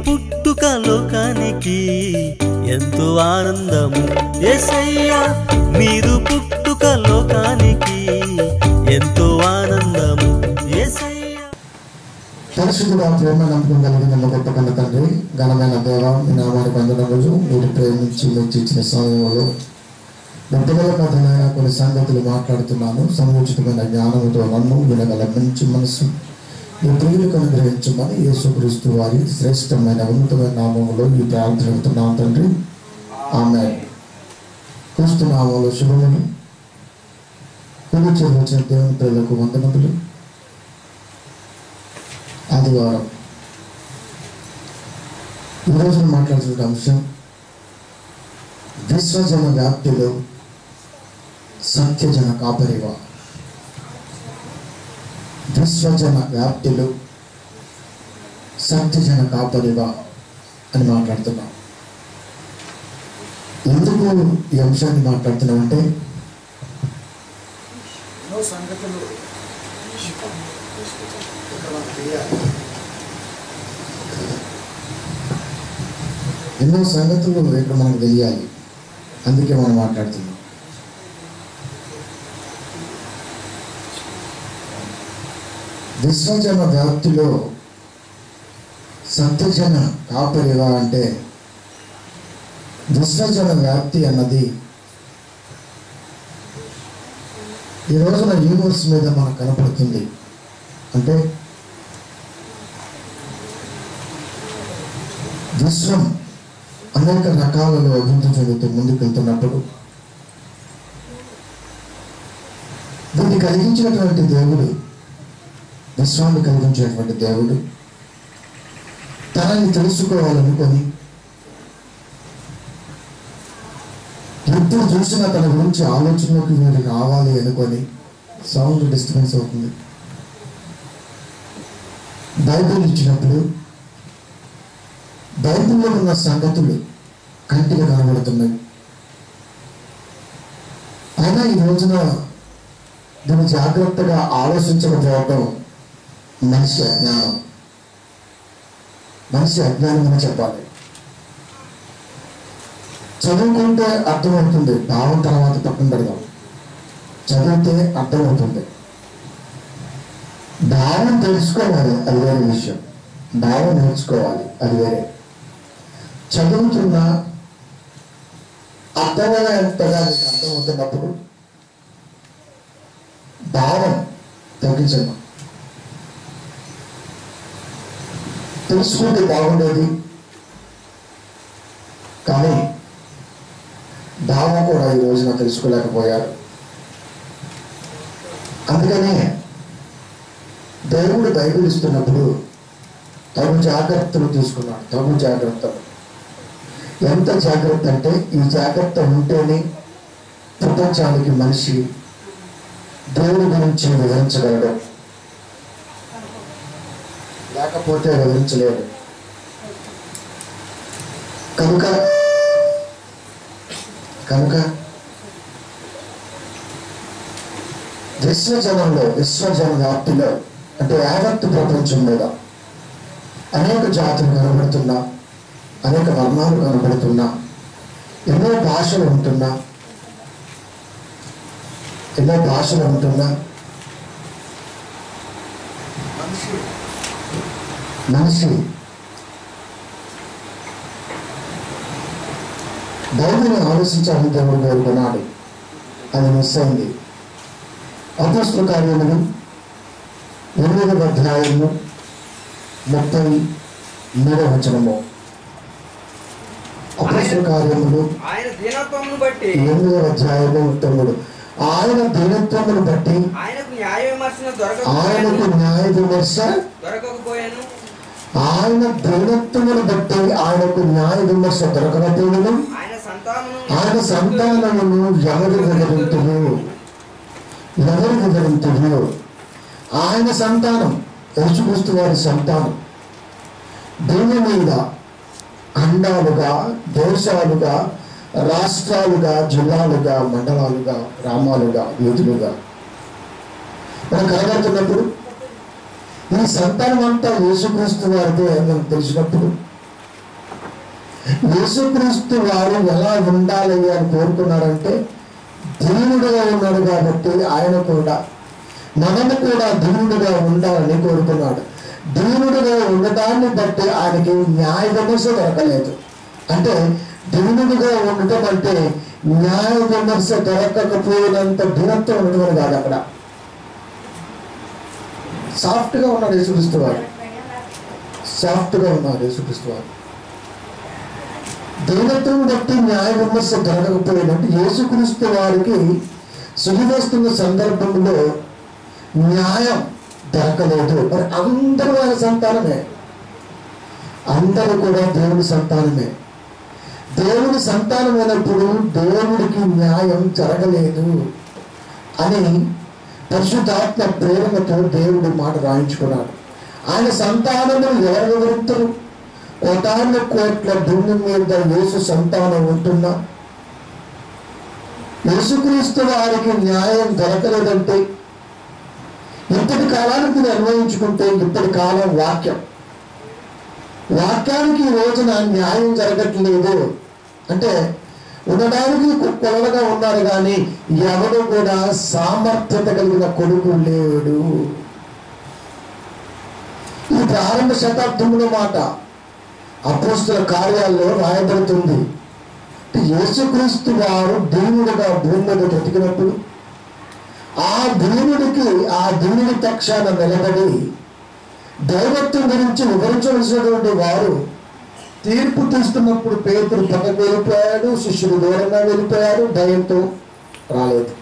పుట్టుక లోకానికి ఎంతో ఆనందము ఎసయ్యా మీరు పుట్టుక లోకానికి ఎంతో ఆనందము ఎసయ్యా పరిశుద్ధుడా ప్రేమ నమ్మకం కలిగిన మా గొప్ప కన్న తండ్రి ఘనమైన దేవ మీ నామానికి అందడం రోజు మీరు ప్రేమించి మీరు ఇచ్చిన సమయంలో బిడ్డల మధ్యన కొన్ని సంగతులు మాట్లాడుతున్నాను సముచితమైన జ్ఞానముతో నన్ను వినగల మంచి మనసు ఈ ప్రియులకు అనుగ్రహించమని యేసుక్రీస్తు వారి శ్రేష్టమైన ఉన్నతమైన నామములో ఈ ప్రార్థన అవుతున్నాను తండ్రి ఆమె క్రీస్తు నామంలో శుభములు కుడి వచ్చిన దేవుని పిల్లలకు వందనములు ఆదివారం ఈరోజు మాట్లాడుతున్న అంశం విశ్వజన వ్యాప్తిలో సత్యజన కాపరివ విశ్వజన వ్యాప్తిలో సత్యజన కాపరివ అని మాట్లాడుతున్నాం ఎందుకు ఈ అంశాన్ని మాట్లాడుతున్నాం అంటే ఎన్నో సంగతులు ఎన్నో సంగతులు ఇక్కడ మనకు తెలియాలి అందుకే మనం మాట్లాడుతున్నాం విశ్వజన వ్యాప్తిలో సత్యజన కాపరిగా అంటే విశ్వజన వ్యాప్తి అన్నది ఈ రోజున యూనివర్స్ మీద మనకు కనపడుతుంది అంటే విశ్వం అనేక రకాలలో అభివృద్ధి చెందుతూ ముందుకు వెళ్తున్నప్పుడు దీన్ని కలిగించినటువంటి దేవుడు విశ్వాన్ని కలిగించినటువంటి దేవుడు తనని తెలుసుకోవాలనుకొని ఎప్పుడు చూసినా తన గురించి ఆలోచనలోకి వీరు రావాలి అనుకొని సౌండ్ డిస్టర్బెన్స్ అవుతుంది బైబిల్ ఇచ్చినప్పుడు బైబిల్లో ఉన్న సంగతులు కంటిగా కనబడుతున్నాయి అయినా ఈ రోజున దీన్ని జాగ్రత్తగా ఆలోచించకపోవటం మనిషి అజ్ఞానం మనిషి అజ్ఞానం అని చెప్పాలి చదువుకుంటే అర్థమవుతుంది భావం తర్వాత పక్కన పెడదాం చదివితే అర్థమవుతుంది భావం తెలుసుకోవాలి అది వేరే విషయం భావం నేర్చుకోవాలి అది వేరే చదువుతున్నా అర్థమయ్యేంతగా నీకు అర్థమవుతున్నప్పుడు భావం తగ్గించండి తెలుసుకుంటే బాగుండేది కానీ భావం కూడా ఈ రోజున తెలుసుకోలేకపోయారు అందుకనే దేవుడు బైబిల్ ఇస్తున్నప్పుడు తగు జాగ్రత్తలు తీసుకున్నాడు తగు జాగ్రత్తలు ఎంత జాగ్రత్త అంటే ఈ జాగ్రత్త ఉంటేనే ప్రపంచానికి మనిషి దేవుడి గురించి వివరించగలడు లేకపోతే వివరించలేడు కనుక కనుక విశ్వజనంలో విశ్వజన వ్యాప్తిలో అంటే యావత్తు ప్రపంచం మీద అనేక జాతులు కనబడుతున్నా అనేక వర్ణాలు కనబడుతున్నా ఎన్నో భాషలు ఉంటున్నా ఎన్నో భాషలు ఉంటున్నా మనిషి మనిషి బైబిల్ని ఆలోచించాలని దేవుడు కోరుకున్నాడు అది మిస్ అయింది అపోస్తుల కార్యములు ఎనిమిదవ అధ్యాయము ముప్పై మూడవ వచనము అపోస్తుల కార్యములు ఆయన దీనత్వమును బట్టి ఎనిమిదవ అధ్యాయము ముప్పై మూడు ఆయన దీనత్వమును బట్టి ఆయనకు న్యాయ విమర్శన ఆయనకు దొరకకపోయాను న్యాయ విమర్శ దొరకకపోయాను ఆయన దీనత్వమును బట్టి ఆయనకు న్యాయ విమర్శ దొరకకపోవడం ఆయన సంతానము ఆయన సంతానమును ఎవరు వివరింతుడు ఎవరు వివరింతుడు ఆయన సంతానం యేసుక్రీస్తు వారి సంతానం భూమి మీద ఖండాలుగా దేశాలుగా రాష్ట్రాలుగా జిల్లాలుగా మండలాలుగా గ్రామాలుగా వీధులుగా మనం కనబడుతున్నప్పుడు ఈ సంతానం అంతా యేసుక్రీస్తు వారిదే అని మనకు తెలిసినప్పుడు యేసుక్రీస్తు వారు ఎలా ఉండాలి అని కోరుకున్నాడంటే దీనుడుగా ఉన్నాడు కాబట్టి ఆయన కూడా మనము కూడా దీనుడుగా ఉండాలని కోరుకున్నాడు దీనుడుగా ఉండటాన్ని బట్టి ఆయనకి న్యాయ విమర్శ దొరకలేదు అంటే దీనుడుగా ఉండటం అంటే న్యాయ విమర్శ దొరకకపోయినంత దినత్వం ఉండడం కాదు అక్కడ సాఫ్ట్గా ఉన్నాడు యేసుక్రీస్తు వారు సాఫ్ట్గా ఉన్నారు యేసుక్రీస్తు వారు దైవత్వం బట్టి న్యాయ విమర్శ జరగకపోయినట్టు యేసుక్రీస్తు వారికి సుఖివేస్తున్న సందర్భంలో న్యాయం దొరకలేదు మరి అందరూ ఆయన సంతానమే అందరూ కూడా దేవుని సంతానమే దేవుని సంతానమైనప్పుడు దేవుడికి న్యాయం జరగలేదు అని పరిశుద్ధాత్మ ప్రేరణతో దేవుడు మాట రాయించుకున్నాడు ఆయన సంతానము ఎవరు వివరిస్తారు కోటాను కోట్ల భూమి మీద యేసు సంతానం ఉంటున్నా యేసుక్రీస్తు వారికి న్యాయం దొరకలేదంటే ఇప్పటి కాలానికి మీరు అన్వయించుకుంటే ఇప్పటి కాలం వాక్యం వాక్యానికి ఈ రోజున న్యాయం జరగట్లేదు అంటే ఉండడానికి కు- కొలలుగా ఉన్నారు కానీ ఎవరు కూడా సామర్థ్యత కలిగిన కొడుకు లేడు ఇది ప్రారంభ శతాబ్దంలో మాట అపోస్తుల కార్యాల్లో రాయబడుతుంది యేసుక్రీస్తు వారు దేవుడుగా భూమి మీద బ్రతికినప్పుడు ఆ దేవుడికి ఆ దేవుడి పక్షాన నిలబడి దైవత్వం గురించి వివరించవలసినటువంటి వారు తీర్పు తీస్తున్నప్పుడు పేతురు పక్కకు వెళ్ళిపోయాడు శిష్యుడు దూరంగా వెళ్ళిపోయాడు భయంతో రాలేదు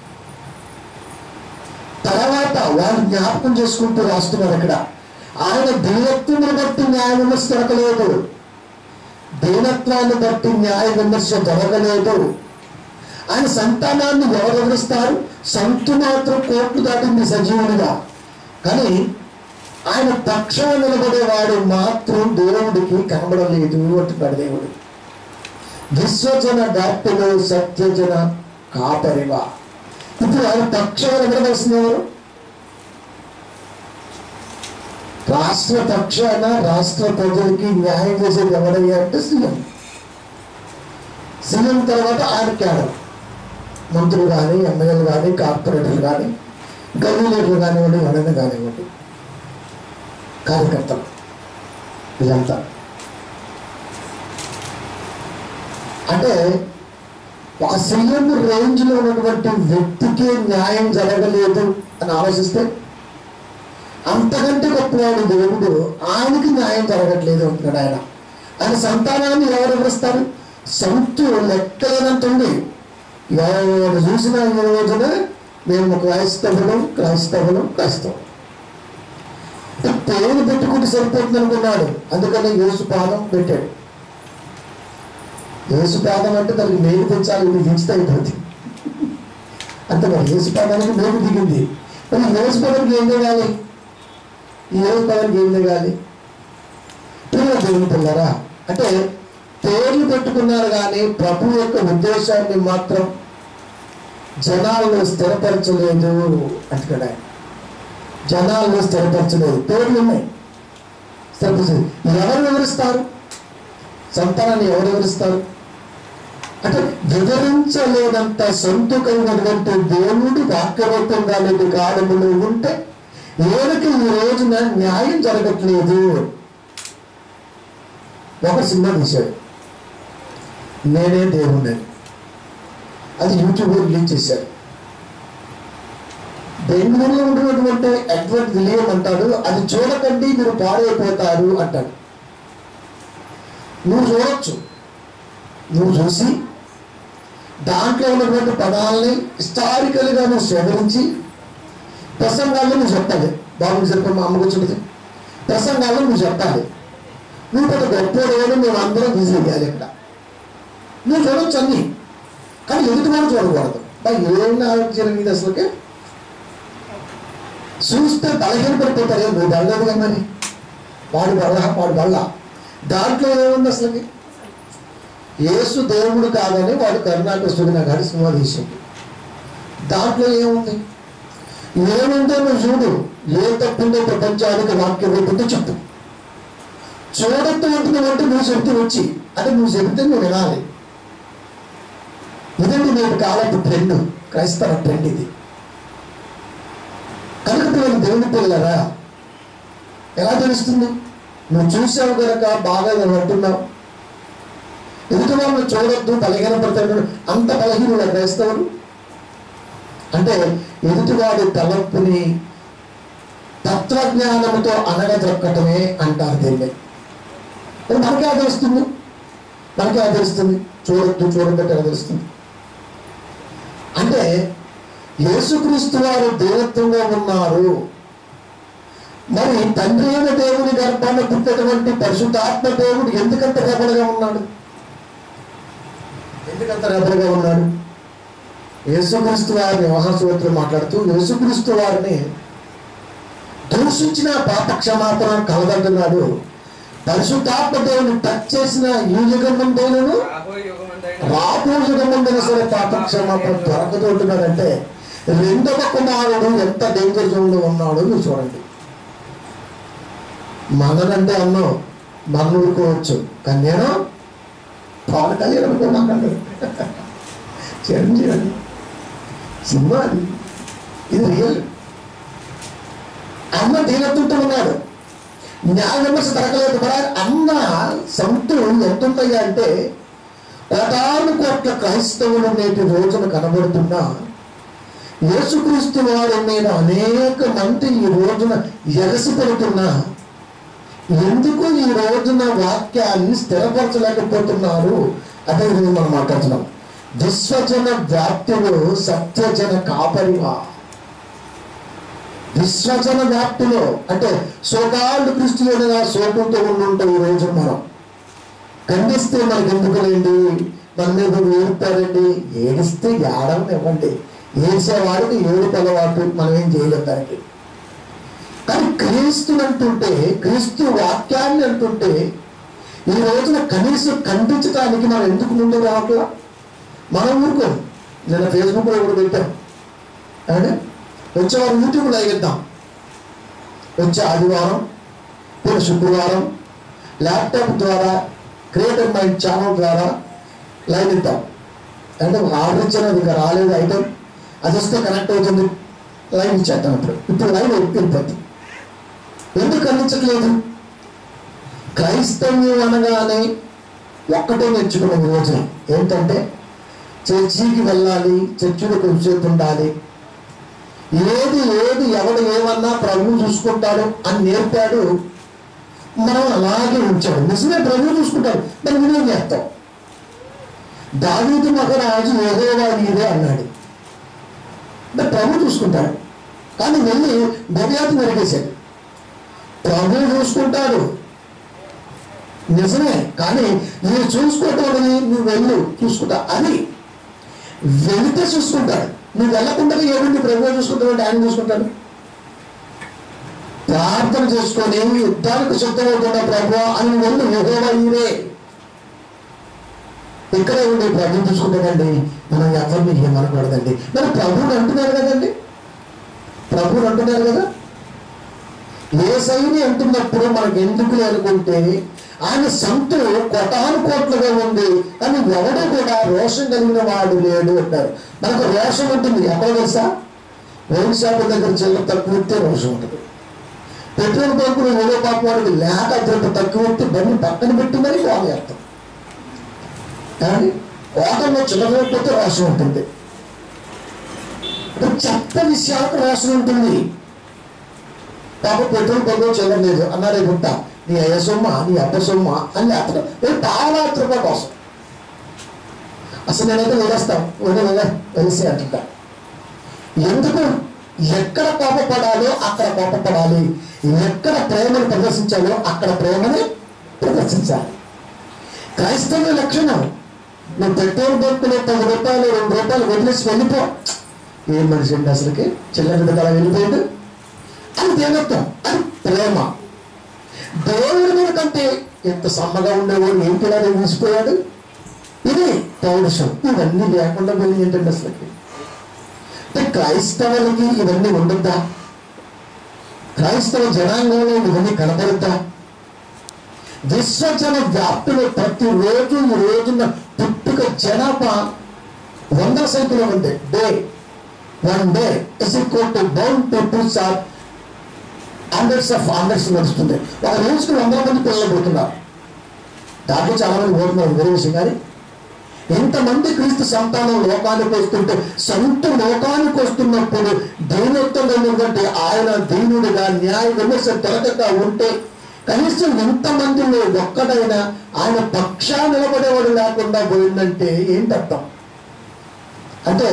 తర్వాత వాళ్ళు జ్ఞాపకం చేసుకుంటూ రాస్తున్నారు ఇక్కడ ఆయన దీనత్వం బట్టి న్యాయ విమర్శ దొరకలేదు దీనత్వాన్ని బట్టి న్యాయ విమర్శ జరగలేదు ఆయన సంతానాన్ని ఎవరు వివరిస్తారు సంతు మాత్రం కోట్లు దాటింది సజీవునిగా కానీ ఆయన పక్షాన నిలబడేవాడు మాత్రం దేవుడికి కనబడలేదు అంటున్నాడు దేవుడు విశ్వజన డాక్టరు సత్యజన కాపరివా ఇప్పుడు ఆయన పక్షాన నిలబడాల్సిన ఎవరు రాష్ట్ర పక్షాన రాష్ట్ర ప్రజలకి న్యాయం చేసేది ఎవరయ్యా అంటే సీఎం సీఎం తర్వాత ఆయన క్యాడర్ మంత్రులు కానీ ఎమ్మెల్యేలు కానీ కార్పొరేటర్లు కానీ గవర్నర్లు కానివ్వండి ఎవరైనా కానివ్వండి కార్యకర్తలు వీళ్ళంతా అంటే ఆ సీఎం రేంజ్ లో ఉన్నటువంటి వ్యక్తికే న్యాయం జరగలేదు అని ఆలోచిస్తే అంతకంటే గొప్పవాడు దేవుడు ఆయనకి న్యాయం జరగట్లేదు అంటున్నాడు ఆయన ఆయన సంతానాన్ని ఎవరు వివరిస్తారు సంతు లెక్కలేనంత ఉంది ఎవరు చూసిన ఈ రోజున మేము క్రైస్తవులం క్రైస్తవులం క్రైస్తవం పేరు పెట్టుకుంటే సరిపోతుంది అనుకున్నాడు అందుకని యేసు పాదం పెట్టాడు యేసు పాదం అంటే దానికి మేలు తెచ్చాలి ఇది దించితే అయిపోతుంది అంతే మరి యేసు పాదానికి మేలు దిగింది మరి యేసు పాదానికి ఏం చేయాలి ఈ యేసు పాదానికి ఏం చేయాలి పిల్లల దేవుని పిల్లరా అంటే పేర్లు పెట్టుకున్నారు కానీ ప్రభు యొక్క ఉద్దేశాన్ని మాత్రం జనాలను స్థిరపరచలేదు అంటున్నాడు ఆయన జనాలను స్థిరపరచలేదు పేర్లు ఉన్నాయి స్థిరపరచలేదు ఎవరు వివరిస్తారు సంతానాన్ని ఎవరు వివరిస్తారు అంటే వివరించలేనంత సొంతకైనటువంటి దేవుడు వాక్యరూపంగా లేని కాలములో ఉంటే ఏదకి ఈ రోజున న్యాయం జరగట్లేదు ఒక సినిమా తీశాడు నేనే దేవుణ్ణి అది యూట్యూబ్ రిలీజ్ చేశారు బెంగళూరులో ఉన్నటువంటి ఎడ్వర్డ్ విలియం అంటాడు అది చూడకండి మీరు పాడైపోతారు అంటాడు నువ్వు చూడొచ్చు నువ్వు చూసి దాంట్లో ఉన్నటువంటి పదాలని హిస్టారికల్గా నువ్వు సేకరించి ప్రసంగాల్లో నువ్వు చెప్పాలి బాబుకి సరిపోయి మా అమ్మకు వచ్చినది ప్రసంగాల్లో నువ్వు చెప్పాలి నువ్వు పెద్ద గొప్ప రోజు మేము అందరం తీసేయాలి ఇక్కడ నువ్వు చూడొచ్చు అన్ని కానీ ఎదుటి వాడు చూడకూడదు బా ఏం నాకు జరిగింది అసలుకే చూస్తే బలహీన పడిపోతారు నువ్వు బలలేదుగా మరి వాడు బల్ల వాడు బల్ల దాంట్లో ఏముంది అసలుకి యేసు దేవుడు కాదని వాడు కరుణాకర సుగిన గారి సినిమా తీసింది దాంట్లో ఏముంది ఏముందో నువ్వు చూడు ఏ తప్పుందో ప్రపంచానికి వాక్యం రూపంతో చెప్పు చూడొద్దు అంటున్నావు అంటే నువ్వు చెబితే వచ్చి అంటే నువ్వు చెబితే నువ్వు వినాలి ఇదండి నేటి కాలపు ట్రెండ్ క్రైస్తవ ట్రెండ్ ఇది కనుక పిల్లలు దేవుని పిల్లరా ఎలా తెలుస్తుంది నువ్వు చూసావు కనుక బాగా నువ్వు అంటున్నావు ఎదుటి వాళ్ళు చూడొద్దు బలహీన పడతాడు అంత బలహీనుల క్రైస్తవులు అంటే ఎదుటివాడి తలపుని తత్వజ్ఞానంతో అనగదొక్కటమే అంటారు దీన్ని మరి మనకే అది తెలుస్తుంది మనకే అది తెలుస్తుంది చూడొద్దు చూడబట్టి ఎలా తెలుస్తుంది అంటే యేసుక్రీస్తు వారు దేవత్వంగా ఉన్నారు మరి తండ్రి అయిన దేవుని గర్భాన్ని పుట్టినటువంటి పరిశుద్ధాత్మ దేవుడు ఎందుకంత రెబలుగా ఉన్నాడు ఎందుకంత రెబలుగా ఉన్నాడు యేసుక్రీస్తు వారిని మహాసూత్రం మాట్లాడుతూ యేసుక్రీస్తు వారిని దూషించిన పాప క్షమాపణ కలదంటున్నాడు పరిశుద్ధాత్మ దేవుని టచ్ చేసిన ఈ యుగమంతైనను రాబోయే యుగమందైన రాబో యుగమందైనా సరే పాప క్షమాపణ దొరకదు అంటున్నాడంటే రెండవ కుమారుడు ఎంత డేంజర్ జోన్ లో ఉన్నాడో మీరు చూడండి మననంటే అన్నాం మన ఊరుకోవచ్చు కానీ నేను పవన్ కళ్యాణ్ అనుకున్నాను చిరంజీవి అని. సినిమా అది ఇది రియల్ అన్న దీనత్వంతో ఉన్నాడు న్యాయ విమర్శ దొరకలేదు మరి అన్న సంతులు ఎంతుంటాయి అంటే కోటాను కోట్ల క్రైస్తవులు నేటి రోజున కనబడుతున్నా యేసుక్రీస్తు వారి మీద అనేక మంది ఈ రోజున ఎగసిపడుతున్నా ఎందుకు ఈ రోజున వాక్యాన్ని స్థిరపరచలేకపోతున్నారు అదే ఈరోజు మనం మాట్లాడుతున్నాం విశ్వజన వ్యాప్తిలో సత్యజన కాపరివా విశ్వజన వ్యాప్తిలో అంటే సోకాళ్ళు క్రిస్తులుగా సోకంతో ఉండుంటాం ఈ రోజు మనం ఖండిస్తే మనకి ఎందుకు లేండి మన మీద ఏడుతారండి ఏడిస్తే ఏడవని ఇవ్వండి ఏడ్చేవాడికి ఏడు అలవాటు మనం ఏం చేయలేం దానికి కానీ క్రీస్తుని అంటుంటే క్రీస్తు వాక్యాన్ని అంటుంటే ఈ రోజున కనీసం ఖండించడానికి మనం ఎందుకు ముందు రావట్లా మనం ఊరుకోం నిన్న ఫేస్బుక్లో కూడా పెట్టాం అంటే వచ్చేవారు యూట్యూబ్లో వేద్దాం వచ్చే ఆదివారం లేదా శుక్రవారం ల్యాప్టాప్ ద్వారా క్రియేటర్ మైండ్ ఛానల్ ద్వారా లైవ్ ఇద్దాం అంటే ఆర్డర్ ఇచ్చాను అది ఇంకా రాలేదు ఐటమ్ అది వస్తే కనెక్ట్ అవుతుంది లైవ్ ఇచ్చేద్దాం ఇప్పుడు ఇప్పుడు లైవ్ వెళ్ళిపోద్ది ఎందుకు అందించట్లేదు క్రైస్తవ్యం అనగానే ఒక్కటే నేర్చుకున్నాం ఈ రోజున ఏంటంటే చర్చికి వెళ్ళాలి చర్చిలో కొంచెంసేపు ఉండాలి ఏది ఏది ఎవడు ఏమన్నా ప్రభువు చూసుకుంటాడు అని నేర్పాడు మనం అలాగే ఉంచాడు నిజమే ప్రభువు చూసుకుంటాడు దాన్ని వినియోగం చేస్తాం దావీదు మగరాజు ఏదోవా నీదే అన్నాడు అంటే ప్రభు చూసుకుంటాడు కానీ వెళ్ళి గవ్యాతి నరికేశాడు ప్రభు చూసుకుంటాడు నిజమే కానీ నువ్వు చూసుకోవటం నువ్వు వెళ్ళు చూసుకుంటా అది వెళితే చూసుకుంటాడు నువ్వు వెళ్ళకుండా ఏముంది ప్రభు చూసుకుంటావు అంటే ఆయన చూసుకుంటాడు ప్రార్థన చేసుకొని యుద్ధానికి సిద్ధమవుతున్న ప్రభు అని వెళ్ళు యెహోవా ఈరే ఇక్కడే ఉండి ప్రభు చూసుకుంటాడండి మనం ఎవరిని ఏమనకూడదండి మరి ప్రభుని అంటున్నారు కదండి ప్రభుని అంటున్నారు కదా ఏ సైని అంటున్నప్పుడు మనకు ఎందుకు అనుకుంటే ఆయన సంతులు కోటాను కోట్లుగా ఉంది కానీ ఎవడు కూడా రోషం కలిగిన వాడు లేడు అంటారు మనకు రోషం ఉంటుంది ఎక్కడ తెలుసా వైన్ షాప్ దగ్గర చిల్లర తక్కువ ఇస్తే రోషం ఉంటుంది పెట్రోల్ బంకులు ఏదో పాపం వాడికి లేక ద్రవ్య తక్కువ ఇస్తే బండి పక్కన పెట్టి మరీ వాళ్ళు చేస్తాం కానీ ఓటంలో చిల్లర లేకపోతే రోషం ఉంటుంది ఇప్పుడు చెత్త విషయాలకు రోషం ఉంటుంది పాప పెట్రోల్ బంకులో చిల్లర లేదు అన్నారే గుట్ట నీ అయ్య సొమ్మ నీ అబ్బ సొమ్మ అని లేకపోతే నేను పావలాత్ర రూపాయల కోసం అసలు నేనైతే వదిలేస్తాను వదిలే వదిలే వదిలేసి అంటుంటా ఎందుకు ఎక్కడ కోపపడాలో అక్కడ కోపపడాలి ఎక్కడ ప్రేమను ప్రదర్శించాలో అక్కడ ప్రేమని ప్రదర్శించాలి క్రైస్తవ లక్షణం నువ్వు పెట్రోల్ బంకులో పది రూపాయలు రెండు రూపాయలు వదిలేసి వెళ్ళిపో ఏం మనిషి అండి అసలుకి చిల్లర అలా వెళ్ళిపోయాడు అది దేవత్వం అది ప్రేమ దేవుడి మీద కంటే ఎంత సమ్మగా ఉండేవాడు ఏంటి ఇలా తీసిపోయాడు ఇది పౌరుషం ఇవన్నీ లేకుండా వెళ్ళి ఏంటండి అసలుకి అంటే క్రైస్తవులకి ఇవన్నీ ఉండొద్దా క్రైస్తవ జనాంగంలో ఇవన్నీ కనపడద్దా విశ్వజన వ్యాప్తిలో ప్రతిరోజు ఈ రోజున పుట్టుక జనాభా వందల సంఖ్యలో ఉంది day one day is equal to bound peoples are hundreds of hundreds నడుస్తుంది ఒక రోజుకి వందల మంది పిల్లలు పుడుతున్నారు దాంట్లో చాలా మంది ఓడుతున్నారు వేరే విషయం కానీ ఎంతమంది క్రీస్తు సంతానం లోకానికి వస్తుంటే సొంత లోకానికి వస్తున్నప్పుడు దైవత్వంగా ఉన్నటువంటి ఆయన దీనుడిగా న్యాయ విమర్శ తొలగక ఉంటే కనీసం ఎంతమందిలో ఒక్కడైనా ఆయన పక్షా నిలబడేవాడు లేకుండా పోయిందంటే ఏంటర్థం అంటే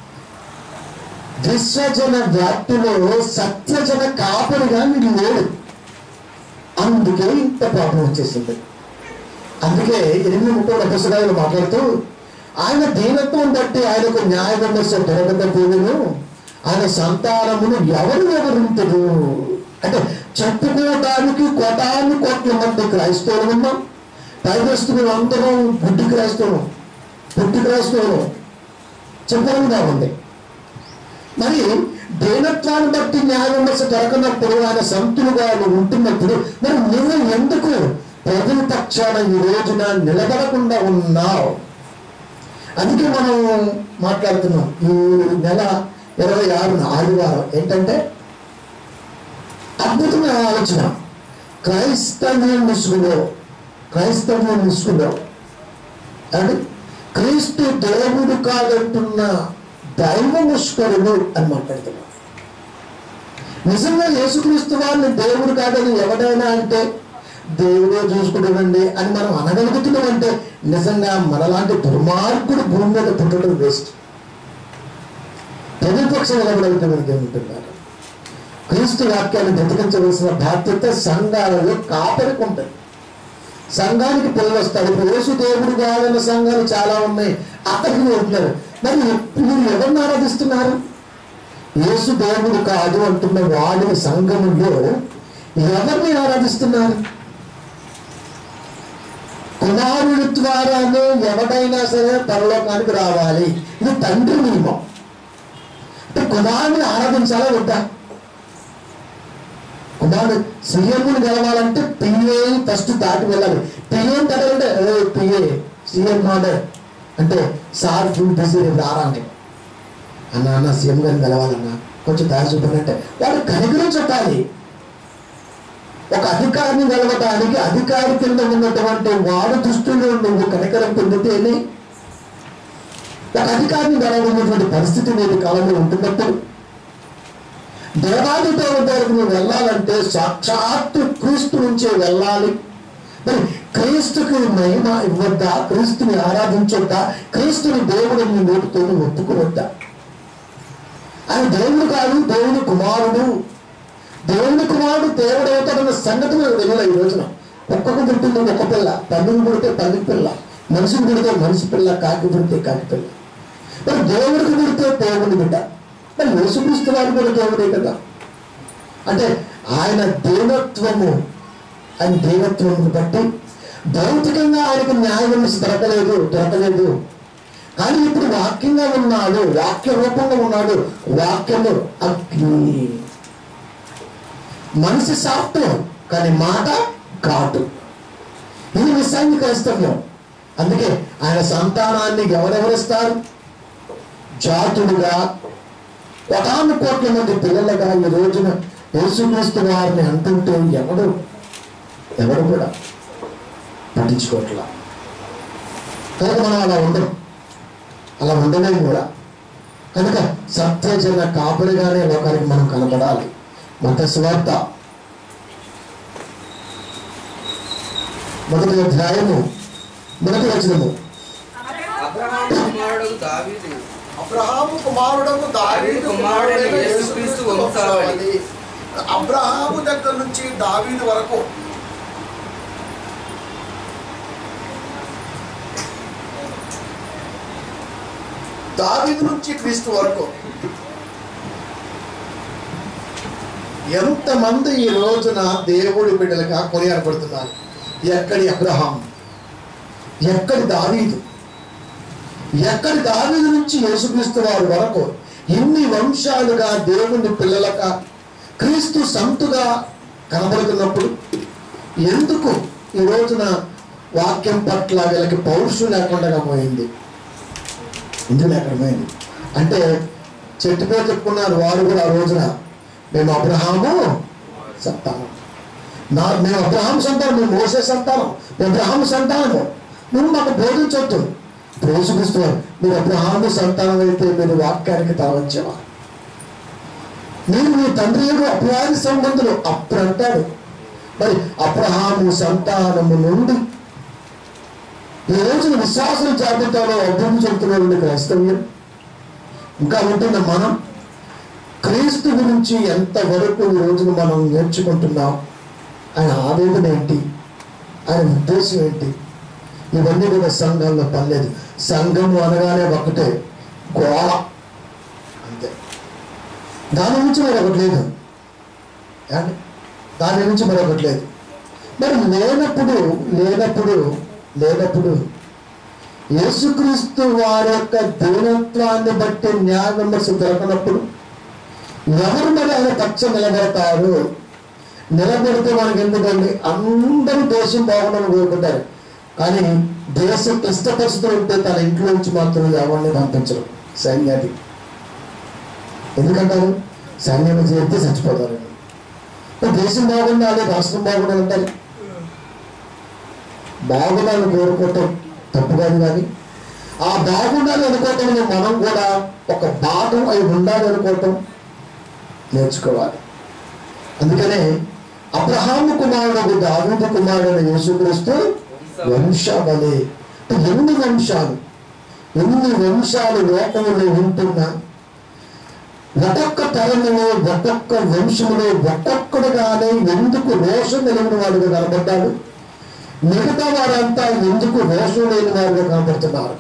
విశ్వజన వ్యాప్తిలో సత్యజన కాపరిగా మీకు లేడు అందుకే ఇంత ప్రాబ్లం వచ్చేసింది అందుకే ఎనిమిది ముప్పై పుస్తకాలు మాట్లాడుతూ ఆయన దీనత్వం బట్టి ఆయనకు న్యాయ విమర్శ దొరకకపోవును ఆయన సంతానమును ఎవరు ఎవరుంటారు అంటే చెప్పుకోవడానికి కోటాను కోట్ల మంది క్రైస్తవులు ఉన్నాం క్రైస్తవులు అందరం గుడ్డి క్రైస్తవులు పుట్టి క్రైస్తవులు చెప్పకుండా ఉంది మరి దీనత్వాన్ని బట్టి న్యాయ విమర్శ దొరకనప్పుడు ఆయన సంతులుగా నువ్వు ఉంటున్నప్పుడు మరి నువ్వు ఎందుకు ప్రజల పక్షాన ఈ రోజున నిలబడకుండా ఉన్నావు అందుకే మనం మాట్లాడుతున్నాం ఈ నెల ఇరవై ఆరున ఆదివారం ఏంటంటే అద్భుతమైన ఆలోచన క్రైస్తవ్య ముసుగులో క్రైస్తవ్య ముసుగులో అంటే క్రీస్తు దేవుడు కాదంటున్న దైవ ముష్కరుడు అని మాట్లాడుతున్నాం నిజంగా యేసుక్రీస్తు వారిని దేవుడు కాదని ఎవడైనా అంటే దేవుడే చూసుకుంటాడండి అని మనం అనగలుగుతున్నాం అంటే నిజంగా మనలాంటి దుర్మార్గుడు భూమి మీద పుట్టడం వేస్ట్ ప్రతిపక్షం నిలబడగలుగుతామని దేవుంటున్నారు క్రీస్తు వాక్యాన్ని బ్రతికించవలసిన బాధ్యత సంఘాలలో కాపరికి ఉంటుంది సంఘానికి పిల్లలు వస్తారు ఇప్పుడు యేసు దేవుడు కావాలన్న సంఘాలు చాలా ఉన్నాయి అక్కడికి వెళ్తున్నారు మరి మీరు ఎవరిని ఆరాధిస్తున్నారు యేసు దేవుడు కాదు అంటున్న వాడిని సంఘములో ఎవరిని ఆరాధిస్తున్నారు కుమారుడి ద్వారానే ఎవడైనా సరే పరలోకానికి రావాలి ఇది తండ్రి నియమం అంటే కుమారుని ఆరాధించాలా వద్దా కుమారుడు సీఎంని గెలవాలంటే పిఏ ఫస్ట్ దాటి వెళ్ళాలి పిఏ అంటే పిఏ సీఎం మాడర్ అంటే సార్ ఫుల్ బిజీ రేపు రారా అంటే అన్న అన్న సీఎం గారిని గెలవాలన్నా కొంచెం దారి చూపండి అంటే వాడు కనికరం చెప్పాలి ఒక అధికారిని గెలవడానికి అధికారి కింద ఉన్నటువంటి వాడు దృష్టిలో నువ్వు కనికరం పొందితేనే ఒక అధికారిని గెలవన్నటువంటి పరిస్థితి నేటి కాలంలో ఉంటున్నప్పుడు దేవాది దేవుడి దగ్గరకు నువ్వు వెళ్ళాలంటే సాక్షాత్తు క్రీస్తు నుంచే వెళ్ళాలి మరి క్రీస్తుకి మహిమ ఇవ్వద్దా క్రీస్తుని ఆరాధించొద్దా క్రీస్తుని దేవుడు నీ నోటితో నువ్వు ఒప్పుకోవద్దా ఆయన దేవుడు కాదు దేవుని కుమారుడు దేవుని కుమారుడు దేవుడు అవుతాడన్న సంగతి నాకు తెలియదు ఈ రోజున ఒక్కొక్క పుట్టింది ఒక్క పిల్ల పండుగ పుడితే పంది పిల్ల మనిషిని పుడితే మనిషి పిల్ల కాకి పుడితే కాకి పిల్ల మరి దేవుడికి పుడితే దేవుని బిడ్డ మరి యేసుక్రీస్తు వారు కూడా దేవుడే కదా అంటే ఆయన దేవత్వము ఆయన దేవత్వమును బట్టి భౌతికంగా ఆయనకు న్యాయ విమర్శ దొరకలేదు దొరకలేదు కానీ ఇప్పుడు వాక్యంగా ఉన్నాడు వాక్య రూపంగా ఉన్నాడు వాక్యము అగ్ని మనిషి సాఫ్ట్వేర్ కానీ మాట ఘాటు ఇది నిస్సాంగి క్రైస్తవ్యం అందుకే ఆయన సంతానాన్ని ఎవరెవరిస్తారు జాతుడుగా కోటాను కోట్ల మంది పిల్లలుగా ఈ రోజున యేసుక్రీస్తు వారిని అంటుంటే ఎవడు ఎవడు కూడా పట్టించుకోవట్లా కనుక మనం అలా ఉండడం అలా ఉండలేము కూడా కనుక సత్యజన కాపురిగానే లోకానికి మనం కనపడాలి మత స్వార్థ మొదటి అధ్యాయము మొదటి వచనము అబ్రహాము కుమారుడు దావీదు అబ్రహాము కుమారుడకు దావీదు కుమారుడైన కుమారుడైన యేసుక్రీస్తు యేసుక్రీస్తు వంశావళి. వంశావళి. అబ్రహాము దగ్గర నుంచి దావీదు వరకు దావీదు నుంచి క్రీస్తు వరకు ఎంతమంది ఈ రోజున దేవుడి బిడ్డలుగా కొనియాడబడుతున్నారు ఎక్కడి అబ్రహాం ఎక్కడి దావీదు ఎక్కడి దావీదు నుంచి యేసుక్రీస్తు వారి వరకు ఇన్ని వంశాలుగా దేవుని పిల్లలక క్రీస్తు సంతుగా కనబడుతున్నప్పుడు ఎందుకు ఈ రోజున వాక్యం పట్ల వీళ్ళకి పౌరుషం లేకుండా పోయింది ఇంటి లేకుండా పోయింది అంటే చెట్టు పేరు చెప్పుకున్నారు వారు కూడా ఆ రోజున మేము అబ్రహాము సంతానం నా మేము అబ్రహాం సంతానం మేము మోసే సంతానం మేము అబ్రహాం సంతానము నువ్వు మాకు బోధించొద్దు ప్రేసుకొస్తున్నారు మీరు అబ్రహాము సంతానం అయితే మీరు వాక్యానికి తరవచ్చేవా మీరు మీ తండ్రి యొక్క అపవాది సంబంధులు అప్పుడు అంటాడు మరి అబ్రహాము సంతానము నుండి ఈ రోజున విశ్వాసుల జాబితాలో అభివృద్ధి చెబుతున్న క్రైస్తవ్యం ఇంకా ఉంటున్న మనం క్రీస్తు గురించి ఎంతవరకు ఈ రోజున మనం నేర్చుకుంటున్నాం ఆయన ఆవేదన ఏంటి ఆయన ఉద్దేశం ఏంటి ఇవన్నీ కూడా సంఘంలో పర్లేదు సంఘం అనగానే ఒకటే గోళ అంతే దాని నుంచి మరి ఒకటి లేదు ఏమండి? దాని నుంచి మరి ఒకటి లేదు మరి లేనప్పుడు లేనప్పుడు లేనప్పుడు యేసుక్రీస్తు వారి యొక్క దీనత్వాన్ని బట్టి న్యాయ విమర్శ దొరకనప్పుడు ఎవరు మరి ఆయన పచ్చ నిలబడతారు నిలబడితే మనకి ఎందుకండి అందరూ దేశం బాగుండాలని కోరుకుంటారు కానీ దేశం క్లిష్ట పరిస్థితులు ఉంటే తన ఇంట్లో నుంచి మాత్రం ఎవరిని పంపించరు సైన్యాది ఎందుకంటారు సైన్యం చేస్తే చచ్చిపోతారు మరి దేశం బాగుండాలి రాష్ట్రం బాగుండాలి అంటారు బాగుండాలని కోరుకోవటం తప్పు కాదు కానీ ఆ బాగుండాలి అనుకోవటంలో మనం కూడా ఒక భాగం అయి ఉండాలి అనుకోవటం నేర్చుకోవాలి అందుకనే అబ్రహాము కుమారుడు దావీదు కుమారుడు యేసుక్రీస్తు వంశావళి అంటే ఎన్ని వంశాలు ఎన్ని వంశాలు లోకంలో ఉంటున్నా ఒక్కొక్క తరములో ఒక్కొక్క వంశములో ఒక్కొక్కడుగానే ఎందుకు రోషం కలిగిన వాడుగా కనబడ్డాడు మిగతా వారంతా ఎందుకు రోషం లేని వారుగా కనబడుతున్నారు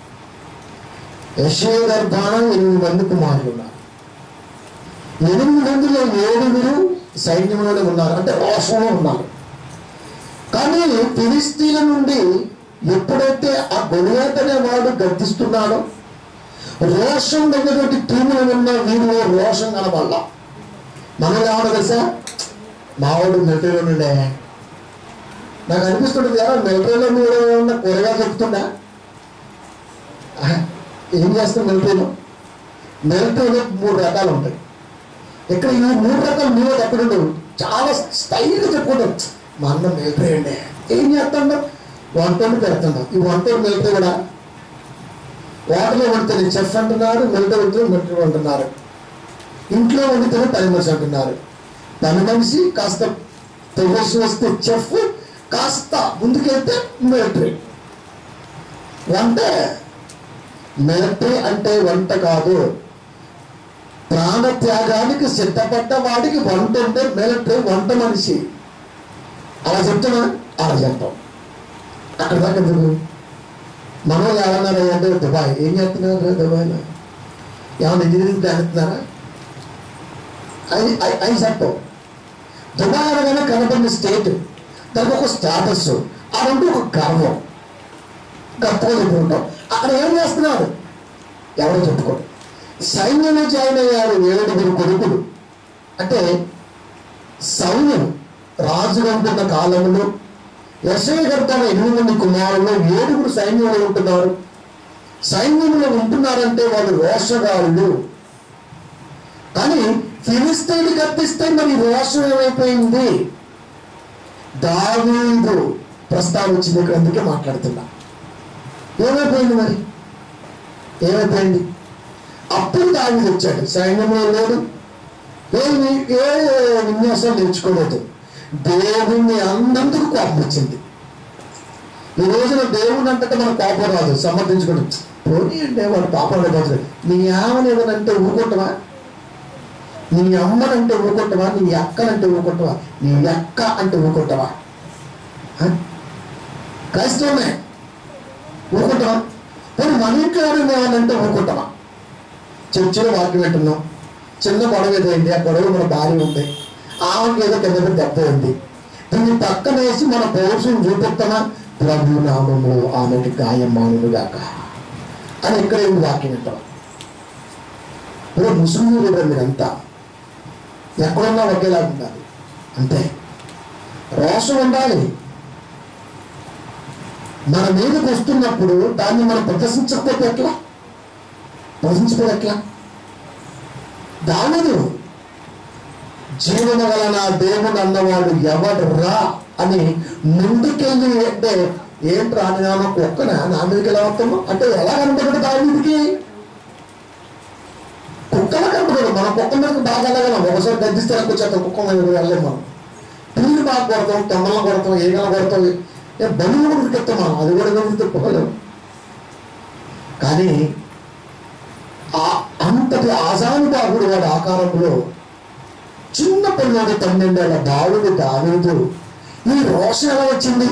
యశే గర్భాన ఎనిమిది మంది కుమారులు ఉన్నారు ఎనిమిది మందిలో ఏడుగురు సైన్యంలోనే ఉన్నారు అంటే రోషంలో ఉన్నారు కానీ ఫిలిస్తీన్ల నుండి ఎప్పుడైతే ఆ గొలియాత్ అనే వాడు గర్దిస్తున్నాడో రోషం దగ్గరటి టీములు ఉన్న వీరిలో రోషం కనబడాల మనం ఏమన్నా తెలుసా మావాడు మిలిటరీలో నుండే నాకు అనిపిస్తుంటుంది ఎలా మిలిటరీలో మీరు ఏమన్నా కూరగా చెప్తుందా ఆహా, ఏం చేస్తాం మిలిటరీలో మిలిటరీలో మూడు రకాలు ఉంటాయి ఇక్కడ ఈ మూడు రకాలు మీరు ఎక్కడ ఉండవు చాలా స్టైల్గా చెప్పుకుంటాం మా అన్న మిలిటరీ అండి ఏం చేస్తాం వంటలు పెడుతున్నాం ఈ వంటలు మిలిటరీ కూడా వాటర్లో వండితే చెఫ్ అంటున్నారు మిలిటరీ వండితే మిలిటరీ అంటున్నారు ఇంట్లో వండితేనే పని మనిషి అంటున్నారు పని మనిషి కాస్త తెగసి వస్తే చెఫ్ కాస్త ముందుకెళ్తే మిలిటరీ వంట మిలిటరీ అంటే వంట కాదు ప్రాణ త్యాగానికి సిద్ధపడ్డ వాడికి వంట అంటే మిలిటరీ వంట మనిషి అలా చెప్తున్నా అలా చెప్తాం అక్కడ దాకా ఎందుకు మనం ఏమన్నారు అంటే దుబాయ్ ఏం చేస్తున్నారు దుబాయ్లో ఏమన్నా ఇంజనీరింగ్ చేస్తున్నారా అది అది- అది చెప్పం దుబాయ్ అనగానే కనబడిన స్టేట్ దానికి ఒక స్టేటస్ అదంటూ ఒక గర్వం గొప్పగా చెప్పుకుంటాం అక్కడ ఏం చేస్తున్నారు ఎవరో చెప్పుకోండి సైన్యంలో జాయిన్ అయ్యారు ఏడుగురు కొడుకులు అంటే సైన్యం రాజుగా ఉంటున్న కాలంలో యశయ గర్భాల ఎనిమిది మంది కుమారులు ఏడుగురు సైన్యంలో ఉంటున్నారు సైన్యంలో ఉంటున్నారంటే వాళ్ళు రోషగాళ్ళు కానీ ఫిలిస్తీన్ కప్పిస్తే మరి రోషం ఏమైపోయింది దావీదు ప్రస్తావించింది ఇక్కడ అందుకే మాట్లాడుతున్నా ఏమైపోయింది మరి ఏమైపోయింది అప్పుడు దావీదు వచ్చాడు సైన్యంలో లేడు ఏమి ఏ విన్యాసం నేర్చుకోలేదు దేవుణ్ణి అన్నందుకు కోపం వచ్చింది ఈ రోజున దేవుని అంటే మన కోపం రాదు సమర్థించుకోవడం పోనీ అంటే వాడు పాపం అయిపోతుంది నీ ఆమెను ఏమనంటే ఊరుకుంటావా నీ అమ్మనంటే ఊరుకుంటావా నీ అక్కనంటే ఊరుకుంటావా నీ అక్క అంటే ఊరుకుంటావా ఆ? క్రైస్తవమే ఊరుకుంటావా పోనీ మన ఇంట్లో ఎవరైనా ఏమనంటే ఊరుకుంటావా చర్చిలో వాక్యం వింటున్నాం చిన్న గొడవ ఏదో అయింది ఆ గొడవ మన భార్య ఉంది ఆమెకి ఏదో కింద పడి దెబ్బ ఉంది దీన్ని పక్కన వేసి మన పౌరుషం చూపిస్తామా ప్రభు నామంలో ఆమెకి గాయం మానుగాక అని ఇక్కడ ఏమి వాక్యం వింటాం ఇప్పుడు ముస్లింలు కూడా మీరంతా ఎక్కడున్నా ఒకేలా ఉండాలి అంతే రోషం ఉండాలి మన మీదకి వస్తున్నప్పుడు దాన్ని మనం ప్రదర్శించకపోతే ఎట్లా ప్రదర్శించకపోతే ఎట్లా దావదు జీవన వలన దేవుడు అన్నవాడు ఎవడు రా అని ముందుకెళ్ళి అంటే ఏంట్రా అని ఆమె కుక్కన నా మీదకి ఎలా వస్తాము అంటే ఎలా కనపడదు దావీదికి కుక్కల కనపడదు మన కుక్క మీదకి బాగా వెళ్ళగలం ఒకసారి గద్దిస్తే వచ్చేస్తాం కుక్క మీద వెళ్ళలేము మనం పిల్లి బాగా కొడతాం తొమ్మలను కొడతాం ఈగలు కొడతాం ఏ బలులు కూడా ఉరికెత్తాం మనం అది కూడా గమనిస్తే పోలేము కానీ ఆ అంతటి ఆజానుబాహుడు వాడి ఆకారంలో చిన్న పిల్లడు పన్నెండేళ్ల బాలుడు దావీదు ఈ రోషం ఎలా వచ్చింది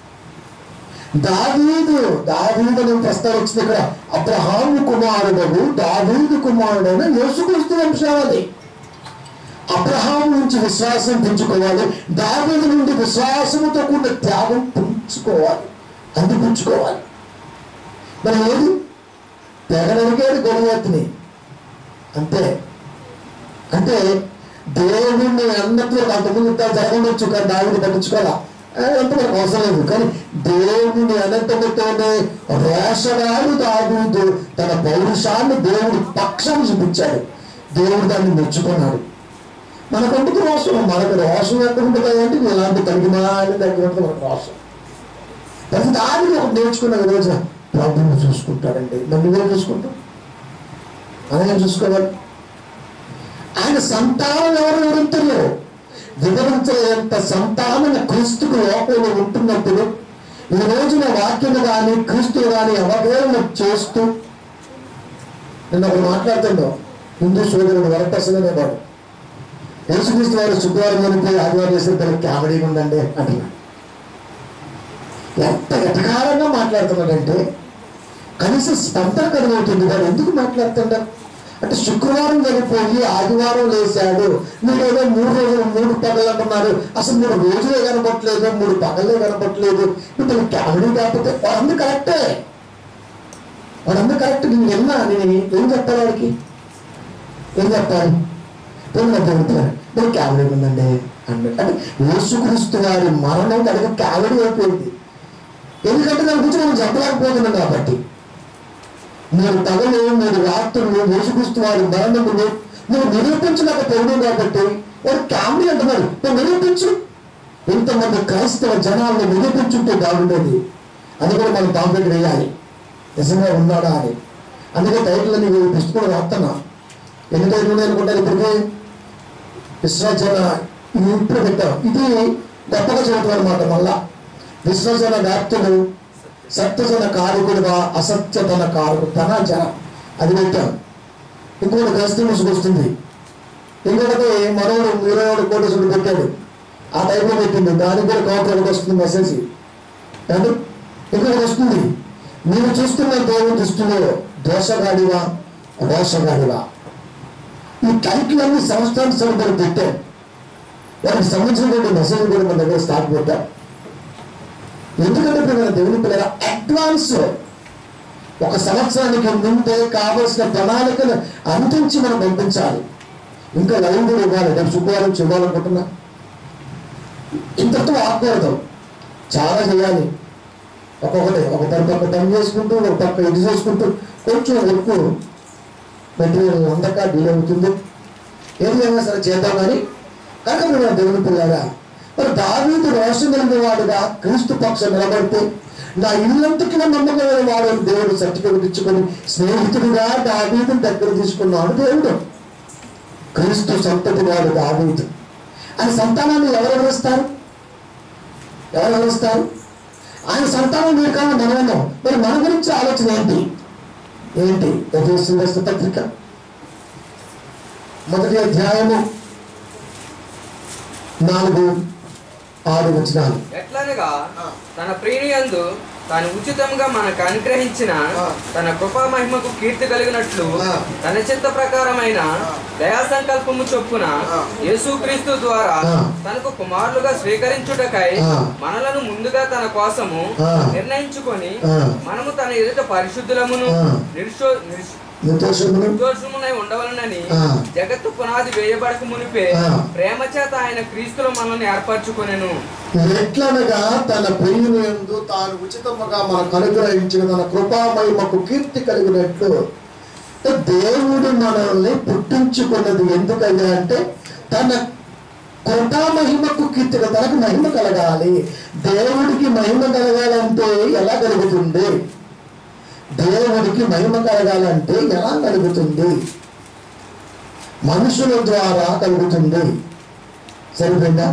దావీదు దావీదు అనే ప్రస్తావన వచ్చింది ఇక్కడ అబ్రహాము కుమారుడు దావీదు కుమారుడైన యేసుక్రీస్తు వంశావళి అబ్రహాం నుంచి విశ్వాసం పుంజుకోవాలి దావీదు నుండి విశ్వాసముతో కూడిన త్యాగం పుంజుకోవాలి అందిపుంచుకోవాలి మరి ఏది తెగనరికేది గొడవతిని అంతే అంటే దేవుణ్ణి అన్నట్లు అంతకుముందు ఇంత జరగవచ్చు కానీ దావిని పట్టించుకోవాలా అంత మనకు అవసరం లేదు కానీ దేవుని అనంతముతోనే రోషగాడు దావీదు తన పౌరుషాన్ని దేవుడి పక్షం చూపించాడు దేవుడు దాన్ని మెచ్చుకున్నాడు మనకందుకు రోషం మనకు రోషం ఎక్కడ ఉంటుంది అంటే ఇలాంటి తగిమాని దగ్గర ఉంటుంది మనకు రోషం ప్రతి దానికి ఒకటి నేర్చుకున్న రోజు ప్రభువుని చూసుకుంటాడండి మరి నువ్వేం చూసుకుంటావు మనం ఏం చూసుకోవాలి ఆయన సంతానం ఎవరు వివరించరు వివరించలేంత సంతానం క్రీస్తుకు లోపల ఉంటున్నప్పుడు ఈ రోజున వాక్యం కానీ క్రీస్తు కానీ అవహేళన చేస్తూ నిన్న ఒకరు మాట్లాడుతుండో హిందూ సోదరుడు వరప్రసన్న అనేవాడు యేసుక్రీస్తు వారు శుక్రవారం చనిపోయి ఆదివారం చేసిన దానికి కామెడీగా ఉందండి అంటున్నాడు ఎంత ఎటకారంగా మాట్లాడుతున్నాడంటే కనీసం స్పందన కలుగుతుంది వాడు ఎందుకు మాట్లాడుతుంటారు అంటే శుక్రవారం చనిపోయి ఆదివారం లేచాడు మీరు ఏదో మూడు రోజులు మూడు పగలు అంటున్నారు అసలు మూడు రోజులే కనపట్లేదు మూడు పగలే కనపట్లేదు ఇప్పుడు కామెడీ కాకపోతే వాడందరూ కరెక్టే వాడందరూ కరెక్ట్ నేను విన్నా నేను ఏం చెప్పాలి వాడికి ఏం చెప్పాలి నేను చెబుతున్నాను నేను కామెడీ ఉందండి అన్నాడు అంటే యేసుక్రీస్తు వారి మరణం కనుక కామెడీ అయిపోయింది ఎందుకంటే దాని గురించి మనం చెప్పలేకపోతున్నాం కాబట్టి మీరు పగలు మీరు రాత్రులు యేసుక్రీస్తు వారి మరణములు నువ్వు నిరూపించలేకపోవడం కాబట్టి వాడు కామెడీ అంటున్నాడు నువ్వు నిరూపించు ఇంతమంది క్రైస్తవ జనాలను నిరూపించుంటే బాగుండేది అది కూడా మనం పాంపెట్ వేయాలి నిజంగా ఉన్నాడా అని అందుకే టైటిల్ అని ఈ పుస్తకం రాస్తున్నా ఎన్ని టైటిల్ ఉన్నాయి అనుకుంటారు ఇప్పటికే విశ్వజన ఇది ఇప్పుడు పెట్టాం ఇది గొప్పగా చదువుతాం అనమాట మళ్ళా విశ్వజన వ్యాప్తులు సత్యజన కారకుడుగా అసత్యతన కారకుడు తన జన అది పెట్టాం ఇంకొకటి గస్తీ ముసుకొస్తుంది ఇంకొకటి మనోడు ఇరవై ఏడు కోటేశ్వరుడు పెట్టాడు ఆ టైంలో పెట్టింది దానికి కూడా కౌంటర్ ఒకటి వస్తుంది మెసేజ్ అంటే ఇంకొకటి వస్తుంది మీరు చూస్తున్న దేవుని దృష్టిలో దోషగాడివా రోషగాడివా ఈ టైటిల్ సంవత్సరానికి సంవత్సరం పెట్టాం వారికి సంబంధించినటువంటి మెసేజ్ కూడా మన దగ్గర స్టార్ట్ పెట్టాం ఎందుకంటే ఇప్పుడు మన దేవుని పిల్లల అడ్వాన్స్ ఒక సంవత్సరానికి ముందే కావలసిన ప్రణాళికను అందించి మనం పంపించాలి ఇంకా లైవ్ కూడా ఇవ్వాలి రేపు శుక్రవారం ఇవ్వాలనుకుంటున్నా ఇంతతో ఆకూడదు చాలా చేయాలి ఒక్కొక్కటి ఒక పక్క పని చేసుకుంటూ ఒక పక్క ఇది చేసుకుంటూ కొంచెం ఎక్కువ మెటీరియల్ అందక డీల్ అవుతుంది ఏది ఏమైనా సరే చేద్దాం కానీ కనుక మీరు దేవుని పిల్లగా మరి దావీదు రోషం కలిగిన వాడుగా క్రీస్తు పక్షం నిలబడితే నా ఇల్లంతకి నమ్మకమైన వాడు అని దేవుడు సర్టిఫికెట్ ఇచ్చుకొని స్నేహితుడిగా దావీదు దగ్గర తీసుకున్నాడు దేవుడు క్రీస్తు సంతతి వాడు దావీదు ఆయన సంతానాన్ని ఎవరు వివరిస్తారు ఎవరు వివరిస్తారు ఆయన సంతానం మీరు కావాలి మనమన్నాం మరి మన గురించి ఆలోచన ఏంటి ఏంటి ఎఫ్ఎస్సి పత్రిక మొదటి అధ్యాయము నాలుగు ఆరు వచనాలు ఎట్లనగా తన ప్రియనియందు తాను ఉచితంగా మనకు అనుగ్రహించిన ఆ. తన కృపా మహిమకు కీర్తి కలిగినట్లు ఆ. తన చిత్త ప్రకారమైన దయా సంకల్పము చొప్పున ఆ. యేసుక్రీస్తు ద్వారా ఆ. తనకు కుమారులుగా స్వీకరించుటకై ఆ. మనలను ముందుగా తన కోసము ఆ. నిర్ణయించుకొని ఆ. మనము తన ఎదుట పరిశుద్ధులమును ఆ. నిర్షో నిర్ష్- నిర్దోషమును నిర్దోషమునై ఉండవలనని ఆ. జగత్తు పునాది వేయబడక మునిపే ఆ. ప్రేమ చేత ఆయన క్రీస్తులో మనల్ని ఏర్పరచుకొనెను ఎట్లనగా తన ప్రియుని యందు తాను ఉచితముగా మనకు అనుగ్రహించిన తన కృపామహిమకు కీర్తి కలిగినట్లు దేవుడు మనల్ని పుట్టించుకున్నది ఎందుకయ్యా అంటే తన కృపామహిమకు కీర్తి తనకు మహిమ కలగాలి దేవుడికి మహిమ కలగాలంటే ఎలా కలుగుతుంది దేవుడికి మహిమ కలగాలంటే ఎలా కలుగుతుంది మనుషుల ద్వారా కలుగుతుంది సరిపోయిందా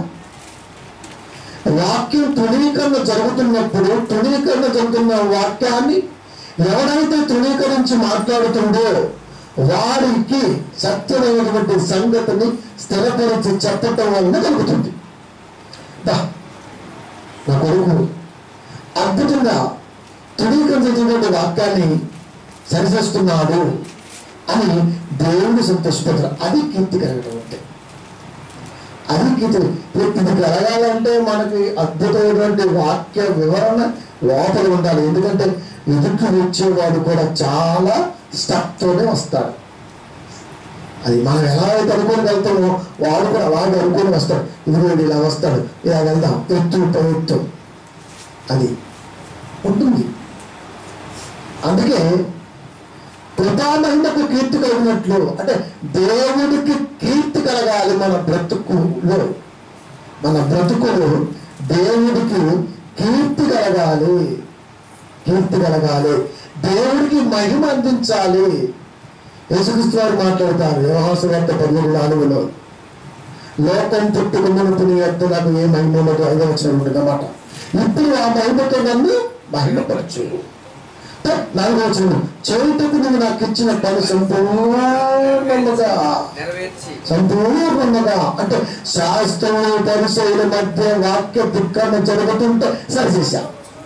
వాక్యం తృణీకరణ జరుగుతున్నప్పుడు తృణీకరణ జరుగుతున్న వాక్యాన్ని ఎవరైతే తృణీకరించి మాట్లాడుతుందో వారికి సత్యమైనటువంటి సంగతిని స్థిరపరిచి చెప్పటం వలన కలుగుతుంది దా, నా కొడుకు అద్భుతంగా తృణీకరించినటువంటి వాక్యాన్ని సరిచేస్తున్నాడు అని దేవుడు సంతోషపడతారు అది కీర్తి కలగడం అంటే అది గీత ఇప్పుడు ఇది కలగాలంటే మనకి అద్భుతమైనటువంటి వాక్య వివరణ లోపల ఉండాలి ఎందుకంటే ఎదుటి వచ్చేవాడు కూడా చాలా స్టక్తోనే వస్తాడు అది మనం ఎలా అయితే అనుకొని వెళ్తామో వాడు కూడా అలాగే అనుకొని వస్తాడు ఇదిగో వీడు ఇలా వస్తాడు ఇలా వెళ్దాం ఎత్తు పై ఎత్తు అది ఉంటుంది అందుకే కృపామహిమకు కీర్తి కలిగినట్లు అంటే దేవుడికి కీర్తి కలగాలి మన బ్రతుకులో మన బ్రతుకులో దేవుడికి కీర్తి కలగాలి కీర్తి కలగాలి దేవుడికి మహిమ అందించాలి యేసుక్రీస్తు వారు మాట్లాడతారు వ్యవహాస వార్త పదిహేడు నాలుగులో లోకం పుట్టుకున్నప్పుడు నీ యొక్క నాకు ఏ మహిమ ఉండదు ఐదో వచ్చిన ఉంటుంది అన్నమాట ఇప్పుడు ఆ మహిమతో నన్ను మహిమపరచు నాలుగో వచ్చిన చేయుటకు నువ్వు నాకు ఇచ్చిన పని సంపూర్ణముగా నెరవేర్చి సంపూర్ణముగా అంటే శాస్త్రము పరిశైల మధ్య వాక్య ధిక్కరణ జరుగుతుంటే సరిచేశా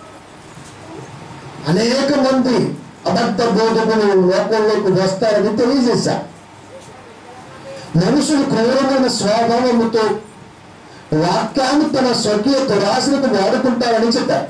అనేక మంది అబద్ధ బోధకులు లోకంలోకి వస్తారని తెలియజేశా మనుషులు క్రూరమైన స్వభావముతో వాక్యాన్ని తన స్వకీయ దురాశలకు వాడుకుంటారని చెప్పారు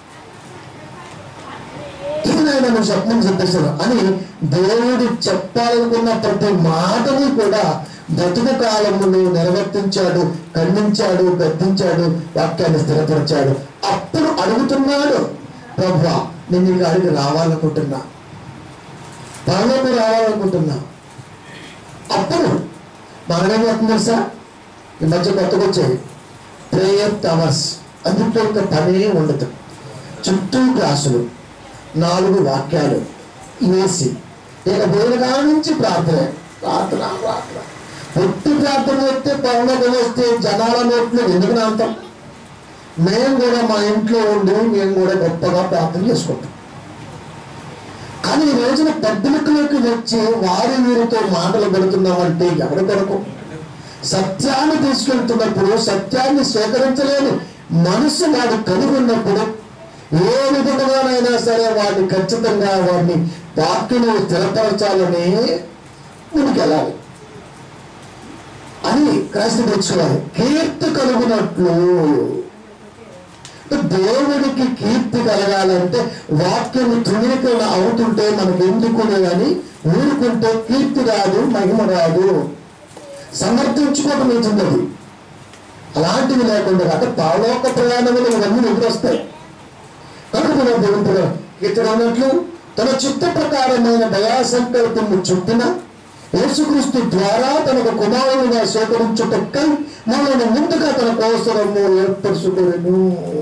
ఇది నాయన నువ్వు స్వప్నం సిద్ధిస్తాను అని దేవుడు చెప్పాలనుకున్న ప్రతి మాటని కూడా బ్రతుకు కాలమును నిర్వర్తించాడు ఖండించాడు గద్దించాడు వాక్యాన్ని స్థిరపరిచాడు అప్పుడు అడుగుతున్నాడు ప్రభా నేను నీకు అడిగి రావాలనుకుంటున్నా పరలోకి రావాలనుకుంటున్నా అప్పుడు మనమేం చేస్తుంది తెలుసా ఈ మధ్య కొత్తగా వచ్చాయి ప్రేయర్ టవర్స్ అందులో ఒక పనే ఉండదు చుట్టూ క్లాసులు నాలుగు వాక్యాలు వేసి ఇక దేనిగా నుంచి ప్రార్థన ప్రార్థన ప్రార్థన ఒట్టి ప్రార్థన వస్తే పరలోకి వస్తే జనాల నోట్లు ఎందుకు నాంతం మేము కూడా మా ఇంట్లో ఉండి మేము కూడా గొప్పగా ప్రార్థన చేసుకుంటాం కానీ ఈ రోజున పబ్లిక్లోకి వచ్చి వారి వీరితో మాటలు పెడుతున్నామంటే ఎవరి కొరకు సత్యాన్ని తీసుకెళ్తున్నప్పుడు సత్యాన్ని స్వీకరించలేని మనసు వాడు కలిగి ఉన్నప్పుడు ఏ విధంగానైనా సరే వాడిని ఖచ్చితంగా వాడిని వాక్యను స్థిరపరచాలని ముందుకెళ్ళాలి అని క్రైస్తవ తెచ్చుకోవాలి కీర్తి కలుగునట్లు దేవుడికి కీర్తి కలగాలంటే వాక్యం తృణీకరణ అవుతుంటే మనకు ఎందుకునే అని ఊరుకుంటే కీర్తి రాదు మహిమ రాదు సమర్థించుకోవడం అవుతుంది అలాంటివి లేకుండా అంటే పాలోక ప్రయాణములు ఇవన్నీ ఎదురొస్తాయి కనుక మనం దేవుడు ఇతడు అన్నట్లు తన చిత్త ప్రకారమైన దయాసంకల్పము చొప్పున యేసుక్రీస్తు ద్వారా తనకు కుమారునిగా స్వీకరించుటక్కై మనల్ని ముందుగా తన కోసరము ఏర్పరచుకోలేను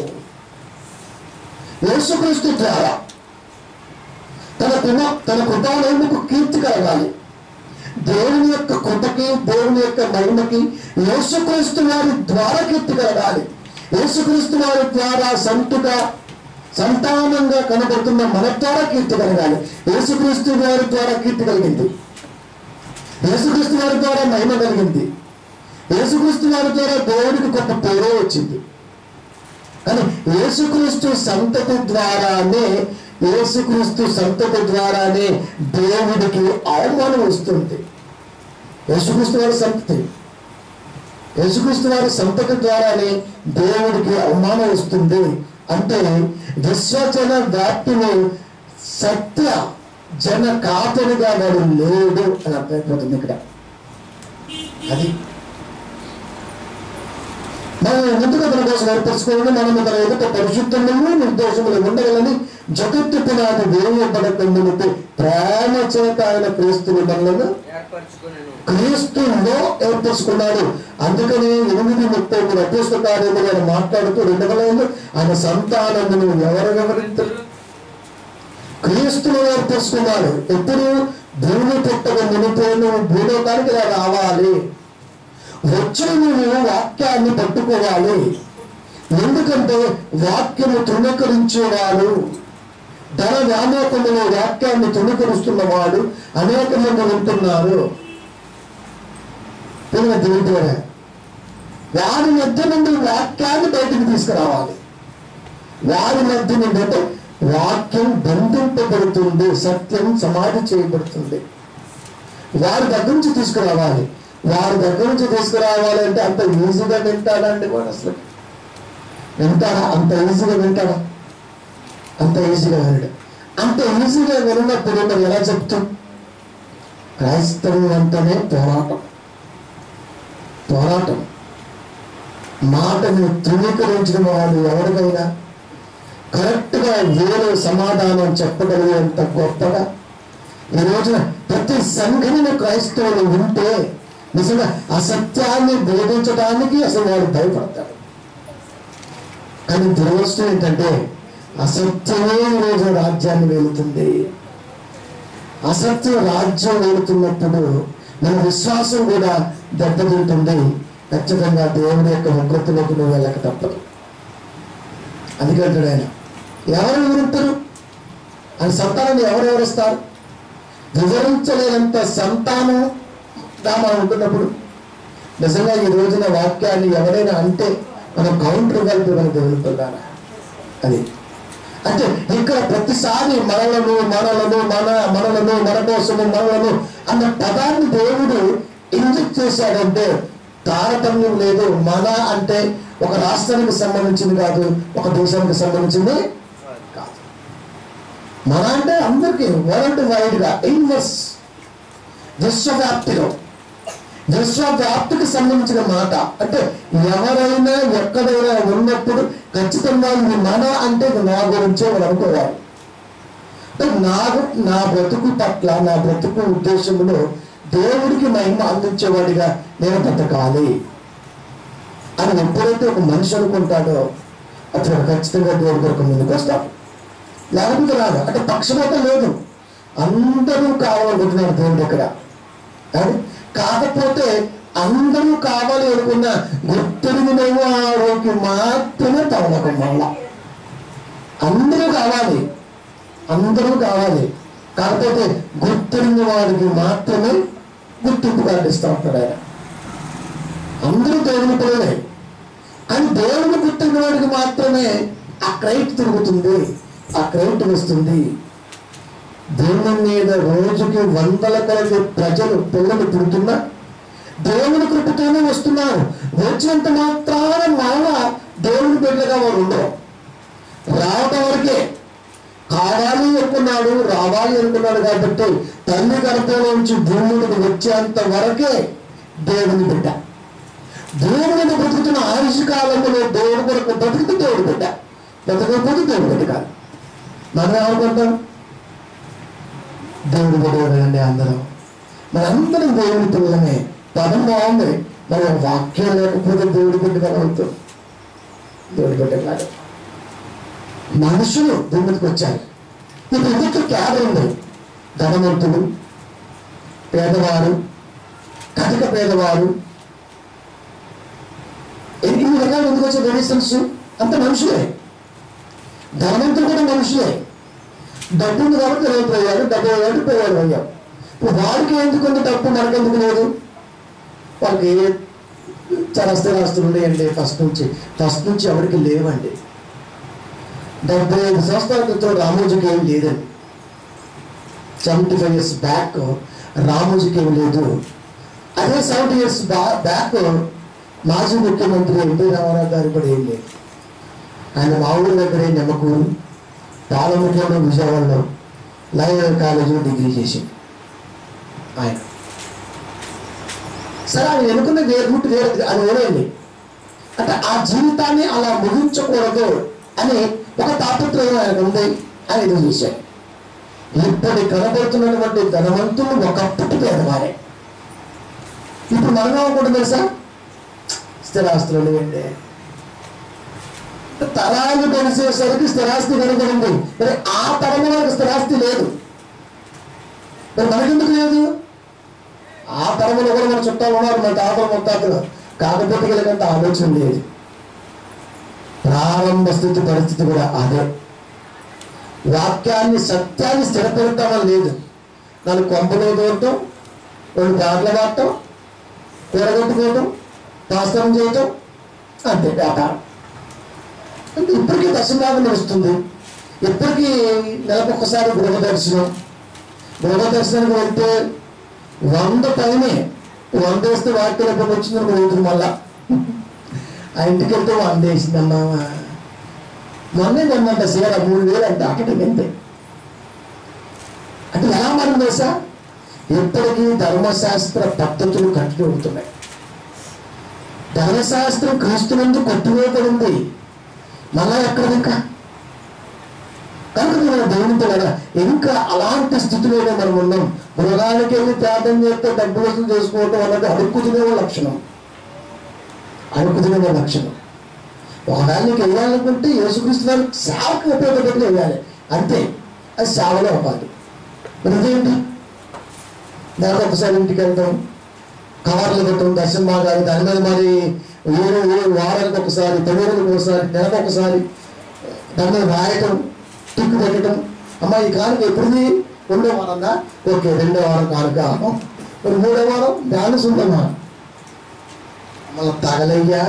యేసుక్రీస్తు ద్వారా తన కుమ తన కృపాలయముకు కీర్తి కలగాలి దేవుని యొక్క కృపకి దేవుని యొక్క మహిమకి యేసుక్రీస్తు వారి ద్వారా కీర్తి కలగాలి యేసుక్రీస్తు వారి ద్వారా సంతుగా సంతానంగా కనబడుతున్న మన ద్వారా కీర్తి కలగాలి యేసుక్రీస్తు వారి ద్వారా కీర్తి కలిగింది యేసుక్రీస్తు వారి ద్వారా మహిమ కలిగింది యేసుక్రీస్తు వారి ద్వారా దేవుడికి గొప్ప పేరే వచ్చింది కానీ యేసుక్రీస్తు సంతతి ద్వారానే యేసుక్రీస్తు సంతతి ద్వారానే దేవుడికి అవమానం వస్తుంది యేసుక్రీస్తు వారి సంతతి యేసుక్రీస్తు వారి సంతతి ద్వారానే దేవుడికి అవమానం వస్తుంది అంటే విశ్వజన వ్యాప్తిలో సత్య జన కాపరిగా వాడు లేడు అని అర్థమైపోతుంది ఇక్కడ అది మనం ముందుగా తన కోసం ఏర్పరచుకోవాలని మనం తన ఎదుట పరిశుద్ధములు నిర్దోషములు ఉండగలని జగత్తు పునాది వేయబడకుండా ప్రేమ చేత ఆయన క్రీస్తుని మనలను ఏర్పరచుకునేను క్రీస్తులో ఏర్పరచుకున్నాడు అందుకని ఎనిమిది ముప్పై మూడు అపోస్త కార్యములు ఆయన మాట్లాడుతూ రెండు వేల ఆయన సంతానమును ఎవరెవరింతరు క్రీస్తులు ఏర్పరచుకున్నాడు ఎప్పుడు భూమి పుట్టక మునిపోను భూలోకానికి ఇలా రావాలి వచ్చి నువ్వు వాక్యాన్ని పట్టుకోవాలి ఎందుకంటే వాక్యము తృణీకరించేవాడు ధన వ్యామోకములో వాక్యాన్ని తృణీకరిస్తున్నవాడు అనేక మంది ఉంటున్నారు పిల్లల దేవుడు వారి మధ్య నుండి వాక్యాన్ని బయటికి తీసుకురావాలి వారి మధ్య నుండి అంటే వాక్యం బంధింపబడుతుంది సత్యం సమాధి చేయబడుతుంది వారి దగ్గర నుంచి తీసుకురావాలి వారి దగ్గర నుంచి తీసుకురావాలి అంటే అంత ఈజీగా వింటాడా అండి వాడు అసలు వింటాడా అంత ఈజీగా వింటాడా అంత ఈజీగా వినడు అంత ఈజీగా వినప్పుడు మరి ఎలా చెప్తాం క్రైస్తవం అంటేనే పోరాటం పోరాటం మాటను తృణీకరించిన వాడు ఎవరికైనా కరెక్ట్గా వేరే సమాధానం చెప్పగలిగేంత గొప్పగా ఈ రోజున ప్రతి సంఘటన క్రైస్తవులు ఉంటే నిజంగా అసత్యాన్ని బోధించడానికి అసలు వాడు భయపడతాడు కానీ దురదృష్టం ఏంటంటే అసత్యమే ఈ రోజు రాజ్యాన్ని వెళుతుంది అసత్య రాజ్యం వెళుతున్నప్పుడు మన విశ్వాసం కూడా దెబ్బతింటుంది ఖచ్చితంగా దేవుని యొక్క ఉగ్రతలోకి నువ్వు వెళ్ళక తప్పదు అందుకంటాడు ఆయన ఎవరు వివరిస్తారు ఆయన సంతానాన్ని ఎవరు వివరిస్తారు వివరించలేనంత సంతానం మనం ఉంటున్నప్పుడు నిజంగా ఈ రోజున వాక్యాన్ని ఎవరైనా అంటే మనం కౌంటర్ కలిపి మనం దేవుడుతున్నారా అది అంటే ఇక్కడ ప్రతిసారి మనలను మనలను మన మనలను మన కోసము మనలను అన్న పదాన్ని దేవుడు ఇంజెక్ట్ చేశాడంటే తారతమ్యం లేదు మన అంటే ఒక రాష్ట్రానికి సంబంధించింది కాదు ఒక దేశానికి సంబంధించింది కాదు మన అంటే అందరికీ వరల్డ్ వైడ్ గా ఇన్వర్స్ విశ్వవ్యాప్తిలో విశ్వవ్యాప్తికి సంబంధించిన మాట అంటే ఎవరైనా ఎక్కడైనా ఉన్నప్పుడు ఖచ్చితంగా ఇది మన అంటే ఇది నా గురించే వాళ్ళు అనుకోవాలి అంటే నా నా బ్రతుకు పట్ల నా బ్రతుకు ఉద్దేశంలో దేవుడికి మహిమ అందించేవాడిగా నేను బ్రతకాలి అని ఎప్పుడైతే ఒక మనిషి అనుకుంటాడో అతను ఖచ్చితంగా దేవుడి కొరకు ముందుకు వస్తాడు లేకపోతే రాదు అంటే పక్షపాతం లేదు అందరూ కావాలనుకుంటున్నారు దేవుడి దగ్గర కానీ కాకపోతే అందరూ కావాలి అనుకున్న గుర్తెరిగిన వాడికి మాత్రమే తవలకం మళ్ళా అందరూ కావాలి అందరూ కావాలి కాకపోతే గుర్తెరిగిన వాడికి మాత్రమే గుర్తింపు కార్డు ఇస్తా ఉంటాడు ఆయన అందరూ దేవుని పిల్లలే కానీ దేవుని గుర్తిన వాడికి మాత్రమే ఆ క్రైట్ తిరుగుతుంది ఆ క్రైట్ వస్తుంది దేవుని మీద రోజుకి వందల కొలది ప్రజలు పిల్లలు పుడుతున్నా దేవుని కృపతోనే వస్తున్నారు వచ్చినంత మాత్రాన మరలా దేవుని బిడ్డగా వారు ఉండరు రావటం వరకే కావాలి అనుకున్నాడు రావాలి అనుకున్నాడు కాబట్టి తల్లి గర్భంలో నుంచి భూముడికి వచ్చేంత వరకే దేవుని బిడ్డ దేవుడిని బ్రతుకుతున్న ఆయుష్ కాలంలో దేవుడు కొరకు బ్రతికితే దేవుడు బిడ్డ బ్రతకపోతే దేవుడు బిడ్డ కాదు మనం ఏమనుకుంటాం దేవుడు బిడ్డలండి అందరం మనందరం దేవుని పిల్లలమే పదం బాగుంది మరి వాక్యం లేకపోతే దేవుడి బిడ్డ కలవుతాం దేవుడి బిడ్డ కాదు మనుషులు భూమికి వచ్చారు ఇప్పుడు ఎదుటి క్యాడర్ ఉంది ధనవంతుడు పేదవారు కథక పేదవారు ఎన్ని రకాలు ఎందుకు వచ్చే డొనేషన్స్ అంత మనుషులే ధనవంతులు కూడా మనుషులే డబ్బు ఉంది కాబట్టి రేపు అయ్యారు డబ్బు అయ్యాడు పేరు అయ్యాం ఇప్పుడు వాడికి ఎందుకు ఉంది డబ్బు మనకెందుకు లేదు వాళ్ళకి చాలా స్థిరాస్తులు ఉన్నాయండి ఫస్ట్ నుంచి ఫస్ట్ నుంచి ఎవరికి లేవండి డెబ్బై ఐదు సంవత్సరాల క్రితం రామోజీకి ఏం లేదండి సెవెంటీ ఫైవ్ ఇయర్స్ బ్యాక్ రామోజీకి ఏం లేదు అదే సెవెంటీ ఇయర్స్ బ్యాక్ మాజీ ముఖ్యమంత్రి ఎన్టీ రామారావు గారు కూడా ఏం లేదు ఆయన మా ఊరి దగ్గరే నెమ్మకూరు పాలముఖ్యంలో విజయవాడలో లయర్ కాలేజీలో డిగ్రీ చేసింది ఆయన సరే ఆయన ఎన్నుకున్న వేరు ముట్టు వేరు అది వేరేండి అంటే ఆ జీవితాన్ని అలా ముగించకూడదు అని ఒక తాపత్రయం ఆయనకు ఉంది అని ఎదురు చేశాడు ఇప్పుడు కనబడుతున్నటువంటి ధనవంతులు ఒకప్పటి పేదవారే ఇప్పుడు మనం ఏమనుకుంటుంది తెలుసా స్థిరాస్తులు లేవండి తరాలు కలిసేసరికి స్థిరాస్తి కనుగొంది మరి ఆ తరంలో మనకు స్థిరాస్తి లేదు మరి మనకెందుకు లేదు ఆ తరంలో కూడా మన చుట్టాలు ఉన్నారు మన తాతలు ముత్తాతలు కాకపోతే కలిగినంత ఆలోచన లేదు ప్రారంభ స్థితి పరిస్థితి కూడా అదే వాక్యాన్ని సత్యాన్ని స్థిరపడటం లేదు నాలుగు కొంపలో దూరటం రెండు గాడ్ల వాడటం కూరగొట్టుకోవటం పాస్తం చేయటం అంతే వ్యాపారం అంటే ఇప్పటికీ దశలాభం వస్తుంది ఇప్పటికీ నెలకొకసారి గృహ దర్శనం గృహ దర్శనానికి వెళ్తే వంద పైనే వంద వేస్తే వాక్యం వచ్చిందని పోతుంది మళ్ళా ఆ ఇంటికి వెళ్తే వంద వేసిందమ్మా మొన్నే కొన్నంత సీర మూడు వేలు అంటే అక్కడికి అంతే అంటే ఎలా మారింది తెలుసా ఇప్పటికీ ధర్మశాస్త్ర పద్ధతులు కట్టుకుంటున్నాయి ధర్మశాస్త్రం క్రీస్తునందు కొట్టువేయబడింది మళ్ళా ఎక్కడ ఇంకా కనుక మనం దేవునితో కదా ఇంకా అలాంటి స్థితిలోనే మనం ఉన్నాం మృగానికి వెళ్ళి ప్రార్థన చేస్తే డబ్బు వసూలు చేసుకోవటం అన్నది అడుక్కు తినే లక్షణం అడుక్కు తినే లక్షణం ఒకవేళ నీకు వేయాలనుకుంటే యేసుక్రీస్తు వారి సేవకు ఉపయోగపడి వేయాలి అంతే అది సేవలో అవ్వాలి మరి ఇదేంటి నెలకు ఒకసారి ఇంటికి వెళ్తాం కవర్లు పెట్టడం దర్శనం బాగాలి దాని మీద మరి ఏడు ఏడు వారానికి ఒకసారి తొమ్మిదికి ఒకసారి నెలకు ఒకసారి దాని మీద రాయటం టిక్ పెట్టడం అమ్మా ఈ కానుక ఎప్పుడుది రెండో వారంగా ఓకే రెండో వారం కానుక మరి మూడో వారం బ్యాలెన్స్ ఉందమ్మా మళ్ళీ తగలయ్యా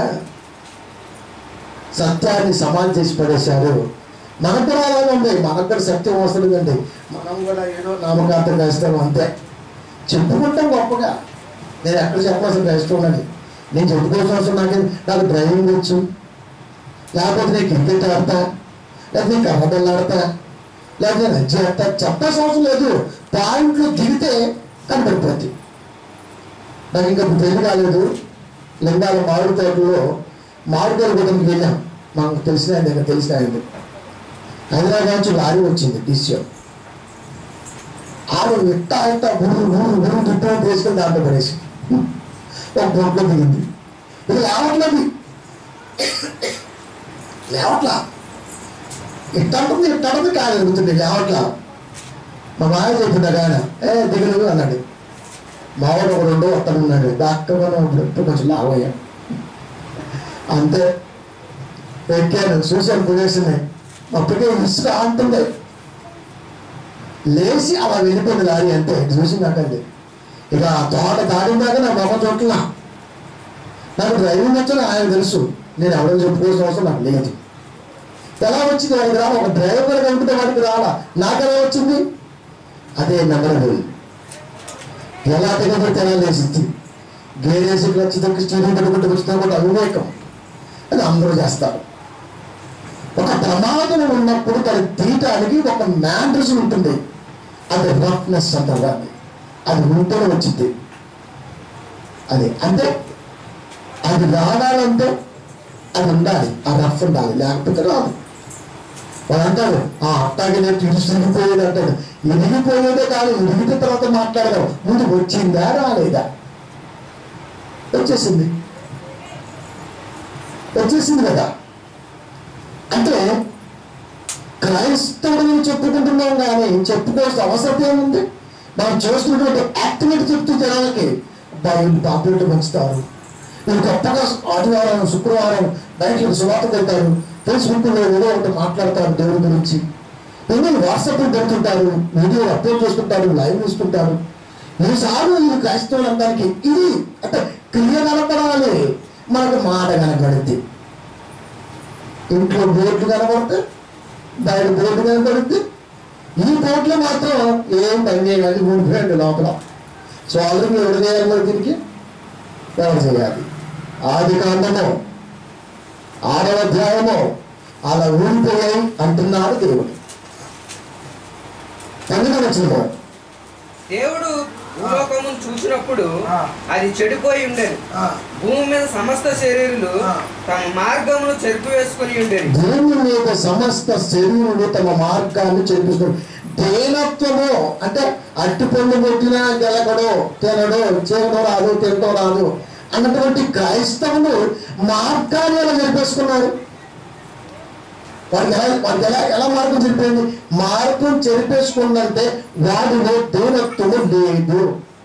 సత్యాన్ని సమాన్ చేసి పడేశారు మనకు కూడా అలాగే ఉంది మనకు కూడా సత్యం వస్తుందండి మనం కూడా ఏదో నామకార్థం వేస్తాం అంతే చెప్పుకుంటాం గొప్పగా నేను ఎక్కడ చెప్పాల్సిన వేస్తున్నాను నేను చెప్పుకోవాల్సిన అవసరం నాకు నాకు డ్రైవింగ్ వచ్చు లేకపోతే నేను క్రికెట్ ఆడతా లేకపోతే నేను కర్రబెల్ల ఆడతా లేకపోతే నేను రజ్జి ఆడతా చెప్పాల్సిన అవసరం లేదు పాయింట్లు దిగితే కనపడిపోద్ది నాకు ఇంకా పెళ్లి కాలేదు లింగాల మామిడి తోటలో మామిడికాయలు గుడ్డకి వెళ్ళాం మాకు తెలిసిన ఆయన దగ్గర తెలిసిన ఆయన హైదరాబాద్ నుంచి లారీ వచ్చింది డిసియో ఆవిడ ఇట్ట ఇట్ట గురు గురు గురు చుట్టూ తీసుకుని దాంట్లో పడేసి ఒక బోట్లో దిగింది ఇది లేవట్లేదు లేవట్లా ఇట్టంటుంది ఇట్టంటుంది కాదు ఎరుగుతుంది లేవట్లా మా మాయ చెప్పింది ఆయన ఏ దిగలేదు అన్నాడు మావాడు ఒక రెండో అతను ఉన్నాడు డాక్టర్ ఇప్పుడు కొంచెం లావయ్యా అంతే ఎక్కాను చూశాను ప్రదేశమే అప్పటికే ఇసుక అంటుంది లేచి అలా వెళ్ళిపోయింది లారీ అంతే చూసి నాకండి ఇక ఆ తోట దాటిన దాకా నా మొక్క చోట్ల నాకు డ్రైవింగ్ వచ్చని ఆయన తెలుసు నేను ఎవరైనా చెప్పుకోవాల్సిన అవసరం నాకు లేదు ఎలా వచ్చింది వాడికి రాలా ఒక డ్రైవర్ కనుకుంటే వాడికి రాలా నాకు ఎలా వచ్చింది అదే నెంబర్ ఎలా దిగబడితే ఎలా లేచింది గేరేసి వచ్చి దగ్గర స్టీరింగ్ పెట్టుకుంటే వచ్చిన కూడా అవివేకం అది అందరూ చేస్తారు ఒక ప్రమాదం ఉన్నప్పుడు దాన్ని తీయటానికి ఒక మ్యాండ్రస్ ఉంటుంది అది రఫ్నెస్ అంటారు దాన్ని అది ఉంటేనే వచ్చింది అది అంటే అది రావాలంటే అది ఉండాలి ఆ రఫ్ ఉండాలి లేకపోతే రాదు వాడు అంటాడు ఆ అట్టాగే నేను ఇరిగిపోయేది అంటాడు ఇరిగిపోయేదే కాదు ఇరిగిన తర్వాత మాట్లాడదాం ముందు వచ్చిందా రాలేదా వచ్చేసింది వచ్చేసింది కదా అంటే క్రైస్తవుడిని చెప్పుకుంటున్నాం కానీ చెప్పుకోవాల్సిన అవసరం ఏముంది మనం చేస్తున్నటువంటి యాక్టివిటీ చెప్తూ జనాలకి బయలు పాపులేట్ పెంచుతారు వీళ్ళు గొప్పగా ఆదివారం శుక్రవారం బయటకు సువాత పెడతారు ఫేస్బుక్లో ఏదో ఒకటి మాట్లాడతారు దేవుడి గురించి ఏదో వాట్సాప్ పెడుతుంటారు వీడియోలు అప్లోడ్ చేసుకుంటారు లైవ్ ఇస్తుంటారు ఈసారి ఈ క్రైస్తవులు అందరికి ఇది అంటే క్రియ కనపడాలి మనకు మాట కనపడుద్ది ఇంట్లో బోర్డు కనబడితే బయట బోర్డు కనబడుద్ది ఈ బోర్డులో మాత్రం ఏం పని చేయాలి ఊడిపోయండి లోపల సో ఆల్రెడీ ఎవరు చేయాలి మరి దీనికి ఎవరు చేయాలి ఆది కాండము ఆరవ అధ్యాయము అలా ఊడిపోయాయి అంటున్నాడు దేవుడు పన్నెండు వచ్చిన దేవుడు భూలోకమును చూసినప్పుడు ఆ. అది చెడిపోయి ఉండేది ఆ, భూమి మీద సమస్త శరీరులు ఆ. తమ మార్గమును చెరుపు వేసుకుని ఉండేది భూమి మీద సమస్త శరీరుడు తమ మార్గాన్ని చేపిస్తాడు దేనత్వము అంటే అట్టి పండు కొట్టినా గెలకడు తినడు చేయడం రాదు తినడం రాదు అన్నటువంటి క్రైస్తవులు మార్గాన్ని ఎలా జరిపేసుకున్నారు వాడికి ఎలా వాడికి ఎలా ఎలా మార్గం చెరిపోయింది మార్గం చెరిపేసుకుందంటే వాడిలో దేనత్వము లేదు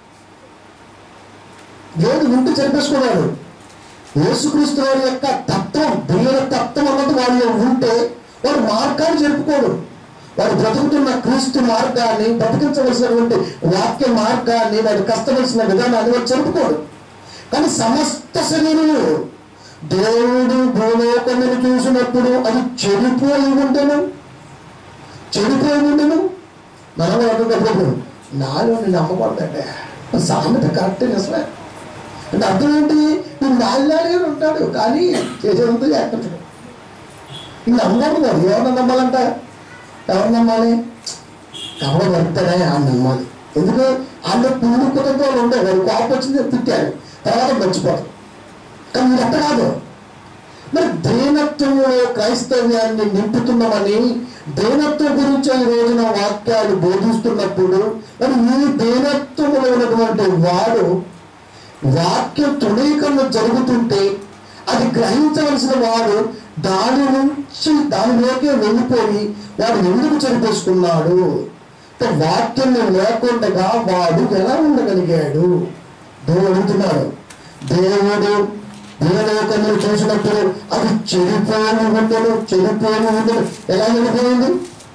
దేవుడు ఉంటూ చెరిపేసుకున్నాడు యేసుక్రీస్తు వారి యొక్క తత్వం దేవుని తత్వం అన్నది వాడిలో ఉంటే వాడు మార్గాన్ని జరుపుకోడు వాడు బ్రతుకుతున్న క్రీస్తు మార్గాన్ని బ్రతికించవలసినటువంటి వాక్య మార్గాన్ని వాడు కష్టవలసిన విధానాన్ని వాడు జరుపుకోడు కానీ సమస్త శరీరులు దేవుడు భూలోకమును చూసినప్పుడు అది చెడిపోయి ఉండను చెడిపోయి ఉండను మనం అనుకున్నప్పుడు నాలో నేను నమ్మకూడదండి సామెత కరెక్ట్ నిజమే అంటే అర్థం ఏంటి నువ్వు నాలుగు ఉంటాడు కానీ చేసేదంతా చేస్తుంటాడు ఇంక నమ్మకూడదు మరి ఎవరిని నమ్మాలంట ఎవరు నమ్మాలి కవల వర్తనే ఆ నమ్మాలి ఎందుకు వాళ్ళు పూర్వ కుటుంబాలు ఉండే వారు కోపం వచ్చింది తిట్టారు తర్వాత మర్చిపోతారు కానీ మీరు అట్ట కాదు మరి దేనత్వంలో క్రైస్తవ్యాన్ని నింపుతున్నామని దేనత్వం గురించి ఈ రోజున వాక్యాలు బోధిస్తున్నప్పుడు మరి ఈ దేనత్వంలో ఉన్నటువంటి వాడు వాక్యం తృణీకరణ జరుగుతుంటే అది గ్రహించవలసిన వాడు దాని నుంచి దానిలోకి వెళ్ళిపోయి వాడు ఎందుకు చనిపోసుకున్నాడు అంటే వాక్యం లేకుండా వాడు ఎలా ఉండగలిగాడు దేవుడు అడుగుతున్నాడు దేవుడు భూలోకమును చూసినప్పుడు అది చెడిపోని ఉండను చెడిపోని ఉండను ఎలా వెళ్ళిపోయింది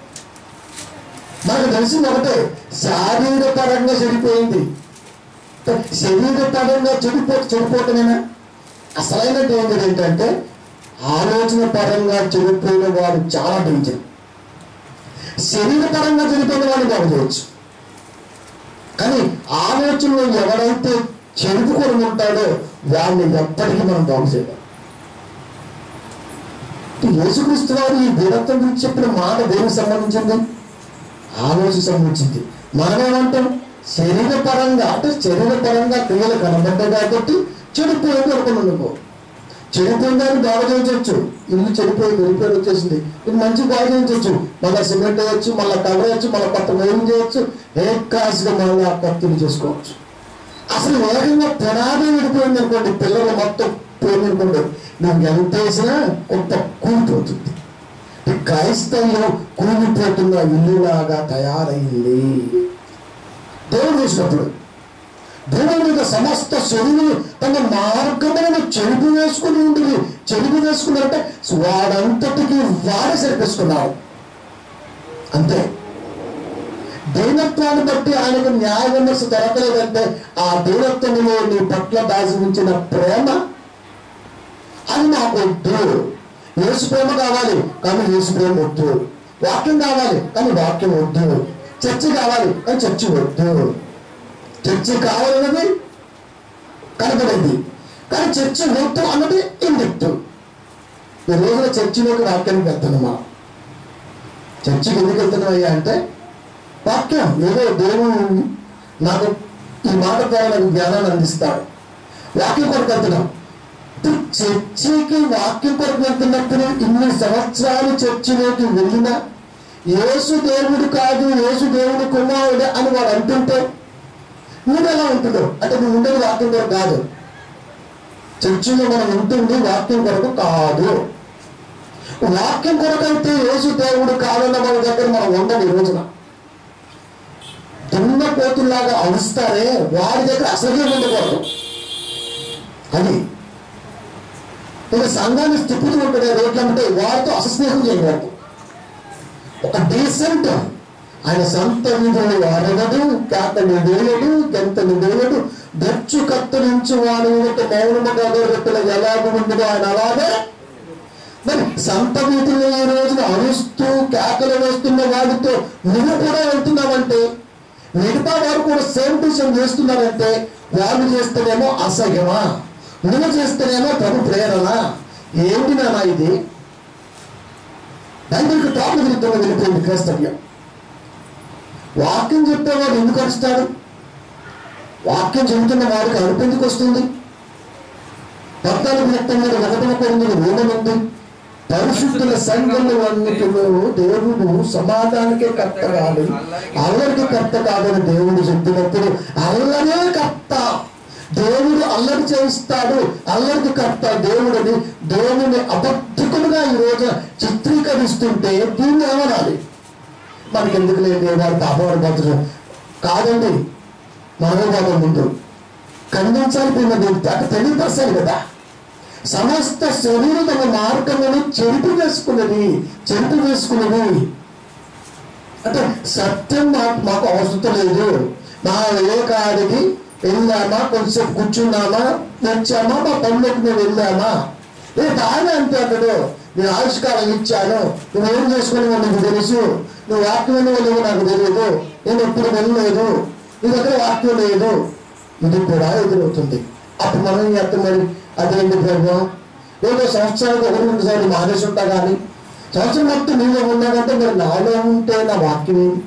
మనకు తెలిసింది ఒకటే శారీరపరంగా చెడిపోయింది శరీరపరంగా చెడిపో చెడిపోవటమేనా అసలైన డేంజర్ ఏంటంటే ఆలోచన పరంగా చెడిపోయిన వాడు చాలా డేంజర్ శరీరపరంగా చెడిపోయిన వాడిని బాగు చేయొచ్చు కానీ ఆలోచనలో ఎవరైతే చెడుపుకొని ఉంటాడో వాడిని ఎప్పటికీ మనం బాగు చేయలేం యేసుక్రీస్తు వారు ఈ వీరత్వం గురించి చెప్పిన మాట దేనికి సంబంధించింది ఆలోచన సంబంధించింది మనం ఏమంటాం శరీరపరంగా అంటే శరీరపరంగా క్రియలు కనబడ్డాయి కాబట్టి చెడిపోయింది అనుకున్నాం నువ్వు చెడిపోయిందని బాగా చేయించవచ్చు ఇల్లు చెడిపోయి రిపేర్ వచ్చేసింది ఇది మంచి బాగా చేయించవచ్చు మళ్ళీ సిమెంట్ వేయచ్చు మళ్ళీ కవర్ వేయచ్చు మళ్ళీ కొత్త వైరింగ్ చేయొచ్చు ఏ కాసుగా మళ్ళీ ఆ కత్తులు చేసుకోవచ్చు అసలు వేగంగా పునాది విడిపోయింది అనుకోండి పిల్లలు మొత్తం పోయింది అనుకోండి నువ్వు ఎంత వేసినా కొంత కూలిపోతుంది ఈ క్రైస్తవ్యం కూలిపోతున్న ఇల్లులాగా తయారైంది దేవుడు చూసినప్పుడు భూమి మీద సమస్త శరీరం తన మార్గములను చెరుపు వేసుకుని ఉంటుంది చెరుపు వేసుకున్నారంటే వాడంతటికి వాడే సరిపేసుకున్నాడు అంతే దైవత్వాన్ని బట్టి ఆయనకు న్యాయ విమర్శ దొరకలేదంటే ఆ దైవత్వంలో నీ పట్ల దాచి ఉంచిన ప్రేమ అది నాకు వద్దు యేసు ప్రేమ కావాలి కానీ యేసు ప్రేమ వద్దు వాక్యం కావాలి కానీ వాక్యం వద్దు చర్చి కావాలి కానీ చర్చి వద్దు చర్చి కావాలన్నది కనబడింది కానీ చర్చి వద్దు అన్నది ఇండెక్ట్ ఈ రోజున చర్చిలోకి వాక్యానికి వెళ్తున్నాం మనం చర్చికి ఎందుకు వెళ్తున్నాం అయ్యా అంటే వాక్యం ఏదో దేవుడు నాకు ఈ మాట ద్వారా నాకు జ్ఞానాన్ని అందిస్తాడు వాక్యం కొరకు వెళ్తున్నాం ఇప్పుడు చర్చికి వాక్యం కొరకు వెళ్తున్నప్పుడు ఇన్ని సంవత్సరాలు చర్చిలోకి వెళ్ళినా యేసు దేవుడు కాదు యేసు దేవుడు కుమారుడు అని వాడు అంటుంటే నువ్వు ఎలా ఉంటుందో అంటే నువ్వు ఉండేది వాక్యం కొరకు కాదు చర్చిలో మనం ఉంటుంది వాక్యం కొరకు కాదు వాక్యం కొరకు అయితే యేసు దేవుడు కాదన్న మన దగ్గర మనం ఉండదు ఈ రోజున దున్న పోతుల్లాగా అరుస్తారే వారి దగ్గర అసలే ఉండకూడదు అది ఇక సంఘాన్ని స్థితిలో ఉంటుండే రోడ్లు అంటే వారితో అసస్నేహం చేయకూడదు ఒక డీసెంట్ ఆయన సొంత వీధులు వాడగదు కేతని వేయడు గంతని వేయడు దచ్చు కత్తిరించి వాడు మౌనముగా దొరకల ఎలాగ ఉండదో ఆయన అలాగే మరి సంత వీధుల్లో ఈ రోజున అరుస్తూ కేకలు వేస్తున్న వాడితో నువ్వు కూడా వెళ్తున్నావంటే మిగతా వారు కూడా సేమ్ టు సేమ్ చేస్తున్నారంటే వాళ్ళు చేస్తేనేమో అసహ్యమా నువ్వు చేస్తేనేమో ప్రభు ప్రేరణ ఏంటి నానా ఇది బైబిల్కి టాప్ విరుద్ధంగా వెళ్ళిపోయింది క్రైస్తవ్యం వాక్యం చెప్పేవాడు ఎందుకు అరుస్తాడు వాక్యం చెబుతున్న వాడికి అరుపు ఎందుకు వస్తుంది పద్నాలుగు మొత్తం మీద ఒకటిన కొరిందులు మూడనుంది పరిశుద్ధుల సంఘములు అన్నిటిలో దేవుడు సమాధానికే కర్త కాదు అల్లరికి కర్త కాదని దేవుడు చెప్పినప్పుడు అల్లరే కర్త దేవుడు అల్లరి చేయిస్తాడు అల్లరికి కర్త దేవుడిని దేవుని అబద్ధకులుగా ఈ రోజు చిత్రీకరిస్తుంటే దీన్ని ఏమనాలి మనకి ఎందుకు లేదు వారు పాపవాడు బతులు కాదండి మనమే కాదు ముందు ఖండించాలి పోయిన వ్యక్తి అటు తెలియపరచాలి కదా సమస్త శరీరం తమ మార్గమును చెరుపు వేసుకున్నది చెరుపు వేసుకున్నది అంటే సత్యం మాకు మాకు అవసరం లేదు మా ఏ కాడికి వెళ్ళామా కొంచెం కూర్చున్నామా వచ్చామా మా పనులకు మేము వెళ్ళామా ఏ బాగానే అంతే అతడు నేను ఆవిష్కారం ఇచ్చాను నువ్వేం చేసుకుని నీకు తెలుసు నువ్వు వాక్యం లేవు నాకు తెలియదు నేను ఎప్పుడు వెళ్ళలేదు నీ దగ్గర వాక్యం లేదు ఇది కూడా ఎదురవుతుంది అప్పుడు మనం ఏం చేస్తాం మరి అదేంటి ప్రభావం ఏదో సంవత్సరానికి ఒకటి రెండు సార్లు మానేసి ఉంటా కానీ సంవత్సరం మొత్తం నీలో ఉన్నాడంటే మరి నాలో ఉంటే నా వాక్యం ఏంటి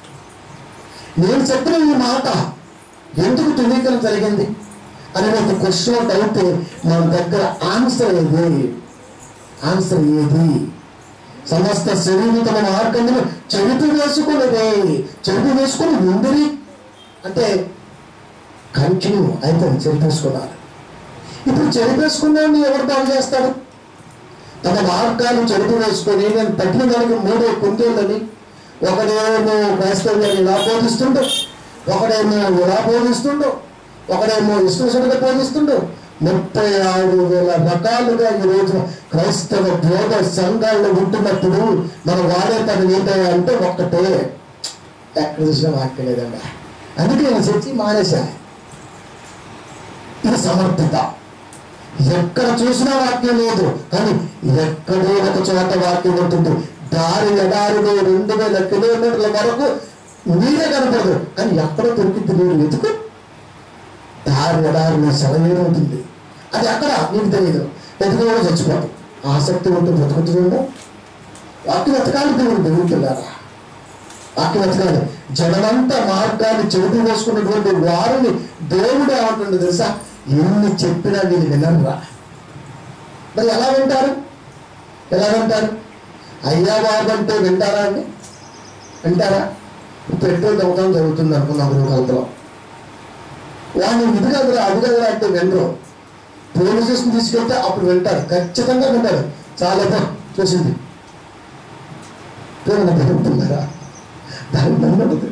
నేను చెప్పిన ఈ మాట ఎందుకు ధృవీకరణ జరిగింది అని ఒక క్వశ్చన్ అయితే మన దగ్గర ఆన్సర్ ఏది ఆన్సర్ ఏది సమస్త శరీరం తమ మార్గమును చెవిటి వేసుకున్నదే చెవిటి వేసుకుని ఉందిరి అంటే కంటిన్యూ అయితే చెరిపేసుకున్నారు ఇప్పుడు చెరిపేసుకున్నాన్ని ఎవరు బాగు చేస్తారు తమ మార్గాలు చెరుపు వేసుకొని నేను పెట్టిన దానికి మూడే కుందేళ్ళని ఒకడేమో క్రైస్తవ్యాన్ని ఇలా బోధిస్తుండు ఒకడేమో ఇలా బోధిస్తుండు ఒకడేమో ఇష్టసుడిగా బోధిస్తుండు ముప్పై ఆరు వేల రకాలుగా ఈ రోజు క్రైస్తవ బోధ సంఘాల్లో ఉంటున్నప్పుడు మనం వాడే పని ఏంటంటే ఒక్కటే ఎక్కడ చూసిన వాక్యం లేదండి అందుకే నేను చర్చి మానేశా ఇది సమర్థత ఎక్కడ చూసినా వాక్యం లేదు కానీ ఎక్కడో ఒక చోట వాక్యం ఉంటుంది దారి ఎడారిలో రెండు వేల కిలోమీటర్ల వరకు నీరే కనపడదు కానీ ఎక్కడో దొరికింది నీరు వెతుకు దారి ఎడారిలో సెలవేరు ఉంటుంది అది అక్కడ నీకు తెలియదు వెతుకులో చచ్చిపోదు ఆసక్తి ఉంటుంది వెతుకుతుందో వాక్యం వెతకాలి దేవుడు దేవుడుతున్నారా వాక్యం వెతకాలి జనమంతా మార్గాన్ని చెడుపు వేసుకున్నటువంటి వారిని దేవుడు ఏమంటుండే తెలుసా ఎన్ని చెప్పినా వీళ్ళు వినరురా మరి ఎలా వింటారు ఎలా వింటారు అయ్యా బాబు అంటే వింటారా అండి వింటారా పెట్రోల్ దొంగతనం జరుగుతుంది అనుకున్నాం కలతలో వాడిని ఇది కదరా అది కదరా అంటే వినరు పోలీస్ స్టేషన్ తీసుకెళ్తే అప్పుడు వింటారు ఖచ్చితంగా వింటారు చాలా బా చూసింది ప్రేమ పెరుగుతున్నారా దాని నమ్మదు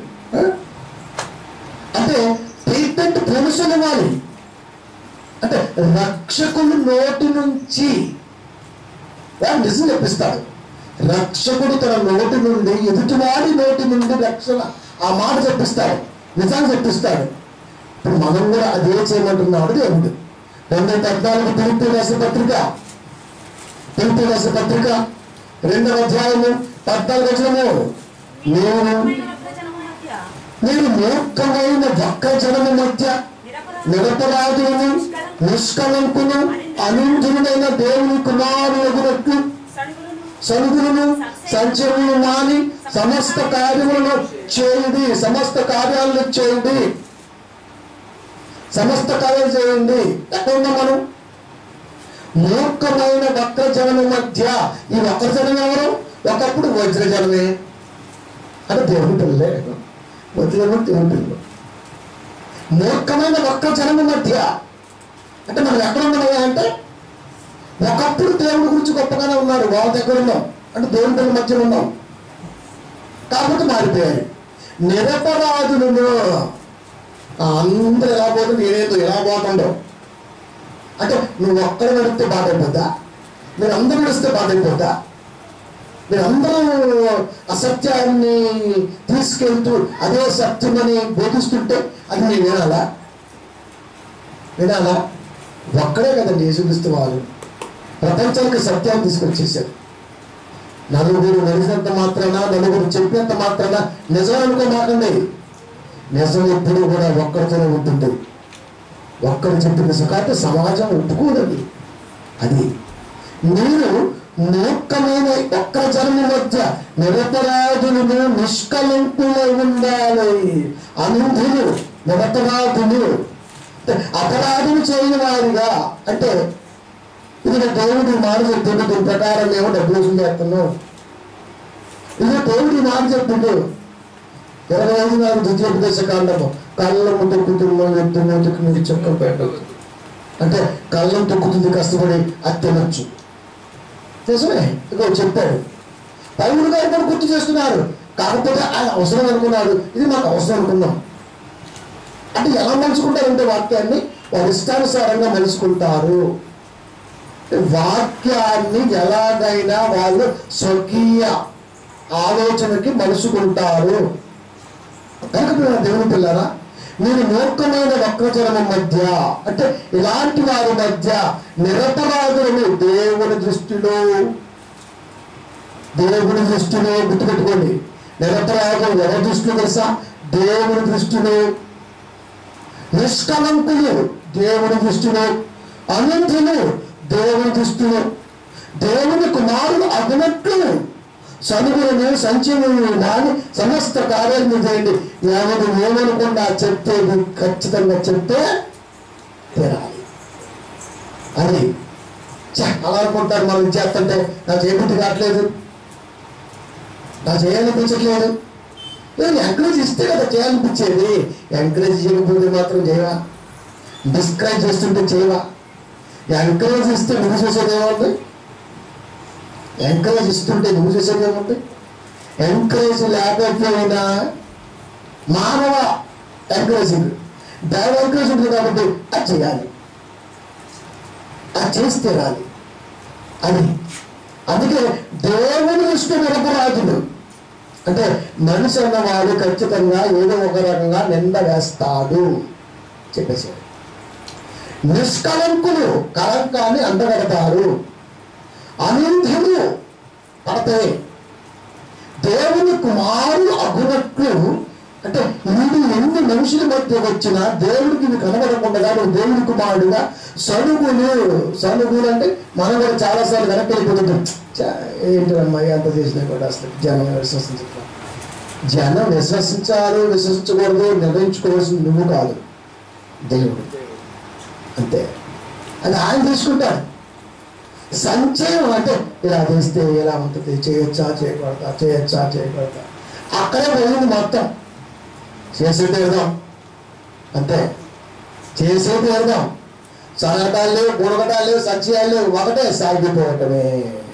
అంటే ట్రీట్మెంట్ ప్రొమిషన్ ఇవ్వాలి అంటే రక్షకుడు నోటి నుంచి వాడు నిజం చెప్పిస్తాడు రక్షకుడు తన నోటి నుండి ఎదుటివాడి నోటి నుండి రక్షణ ఆ మాట చెప్పిస్తాడు నిజాన్ని చెప్పిస్తాడు ఇప్పుడు మనం కూడా అదే చేయమంటున్నాడు దేవుడు రెండు పద్నాలుగు పిలుపు రాసిన పత్రిక పిలుపు రాసిన పత్రిక రెండవ అధ్యాయము పద్నాలుగు వచనము నేను నేను మూర్ఖమైన వక్ర జనము మధ్య నిరపరాధులను నిష్కలంకును అనిందుడైన దేవుని కుమారులకు సనుగులను సంచరులను మాని సమస్త కార్యములను చేయండి సమస్త కార్యాలను చేయండి సమస్త కార్యాలు చేయండి ఎక్కడ ఉన్నాం మనం మూర్ఖమైన వక్ర జనము మధ్య ఈ వక్ర జనం ఎవరు ఒకప్పుడు వజ్ర జనమే అంటే దేవుని పిల్లలే వజ్రము దేవుని పిల్లలు మూర్ఖమైన వక్ర జనము మధ్య అంటే మనం ఎక్కడ ఉన్నామయ్యా అంటే ఒకప్పుడు దేవుడి గురించి గొప్పగానే ఉన్నారు వాళ్ళ దగ్గర ఉన్నాం అంటే దేవుని పిల్లల మధ్య ఉన్నాం కాబట్టి మారిపోయారు నిరపరాధులను ఆ, అందరూ ఎలా పోతుంది నేనేదో ఎలా పోతుండో అంటే నువ్వు ఒక్కడ నడిస్తే బాధ అయిపోద్దా మీరు అందరూ నడిస్తే బాధ అయిపోద్దా మీరందరూ అసత్యాన్ని తీసుకెళ్తూ అదే సత్యమని బోధిస్తుంటే అది నేను వినాలా వినాలా ఒక్కడే కదండి యేసుక్రీస్తు వాళ్ళు ప్రపంచానికి సత్యాన్ని తీసుకొచ్చేసారు నలుగురు నడిచినంత మాత్రాన నలుగురు చెప్పినంత మాత్రాన నిజం అనుకోమాకండి నిజం ఎప్పుడు కూడా ఒక్కరితోనే ఉంటుంది ఒక్కరు చెప్పిన నిజం కాబట్టి సమాజం ఒప్పుకోదండి అది మీరు మూర్ఖమైన ఒక్క జన్మ మధ్య నిరపరాధులను నిష్కలంకులై ఉండాలి అనుధులు నిరపరాధులు అంటే అపరాధం చేయని వారిగా అంటే ఇది దేవుడి మాట చెప్తుండే దీని ప్రకారం మేము డబ్బులు వసూలు చేస్తున్నాం ఇది దేవుడి మాట చెప్తుండు ఇరవై ఐదు నాలుగు ద్వితీయోపదేశ కాండము కళ్ళము తొక్కుతున్న వ్యక్తి మూతికి మీరు చెక్క పెట్టదు అంటే కళ్ళం తొక్కుతుంది కష్టపడి అది తినొచ్చు నిజమే ఇక చెప్పాడు పైవుడు గారు కూడా గుర్తు చేస్తున్నారు కాకపోతే ఆయన అవసరం అనుకున్నారు ఇది మాకు అవసరం అనుకున్నాం అంటే ఎలా మలుచుకుంటారంటే వాక్యాన్ని వారి ఇష్టానుసారంగా మలుచుకుంటారు వాక్యాన్ని ఎలాగైనా వాళ్ళు స్వకీయ ఆలోచనకి మలుచుకుంటారు కనుక మీరు దేవుని పిల్లరా మీరు మూర్ఖమైన వక్రచరణ మధ్య అంటే ఇలాంటి వారి మధ్య నిరపరాధులను దేవుని దృష్టిలో దేవుని దృష్టిలో గుర్తుపెట్టుకోండి నిరపరాధం ఎవరి దృష్టిలో తెలుసా దేవుని దృష్టిలో నిష్కలంకులు దేవుని దృష్టిలో అనంతులు దేవుని దృష్టిలో దేవుని కుమారుడు అగునట్లు సనుగులను సంచయములను నాని సమస్త కార్యాలను చేయండి ఎవరు ఏమనుకుండా చెప్తేది ఖచ్చితంగా చెప్తే తీరాలి అది ఛ, అలా అనుకుంటారు మనం ఇది చేస్తుంటే నాకు చేయబుద్ధి కావట్లేదు నాకు చేయాలనిపించట్లేదు నేను ఎంకరేజ్ ఇస్తే కదా చేయాలనిపించేది ఎంకరేజ్ చేయకపోతే మాత్రం చేయవా డిస్కరేజ్ చేస్తుంటే చేయవా ఎంకరేజ్ ఇస్తే నువ్వు చేసేది ఏముంది ఎంకరేజ్ ఇస్తుంటే నువ్వు చేసేది ఏముంది ఎంకరేజ్ లేకపోయినా మానవ ఎంకరేజింగ్ దైవ ఎంకరేజ్ ఉంటుంది కాబట్టి అది చేయాలి అది చేస్తే రాలి అది అందుకే దేవుని దృష్టి నిరపరాధుడు అంటే మనిషి అన్నవాడు ఖచ్చితంగా ఏదో ఒక రకంగా నింద వేస్తాడు చెప్పేశాడు నిష్కలంకులు కలంకాన్ని అంటగడతారు అనింధులు పడతాయి దేవుని కుమారుడు అగునట్లు అంటే వీడు ఎన్ని మనుషుల మధ్య వచ్చినా దేవుడికి ఇది కనబడకుండా నువ్వు దేవుని కుమారుడుగా సనుగులు సనుగులు అంటే మనం కూడా చాలాసార్లు వెనక్కి వెళ్ళిపోతుంటాం చా- ఏంటమ్మా ఎంత చేసినా కూడా అసలు జనం విశ్వసించట్లా జనం విశ్వసించాలి విశ్వసించకూడదు నిర్ణయించుకోవాల్సింది నువ్వు కాదు దేవుడు అంతే అది ఆయన తీసుకుంటాడు సంచయం అంటే ఇలా చేస్తే ఎలా ఉంటుంది చేయొచ్చా చేయకూడదా చేయొచ్చా చేయకూడదా అక్కడే పోయింది మొత్తం చేసేది ఎడదాం అంతే చేసేది ఎడదాం సగటాలు లేవు గుణగటాలు లేవు సత్యాలు లేవు ఒకటే సాగిపోవటమే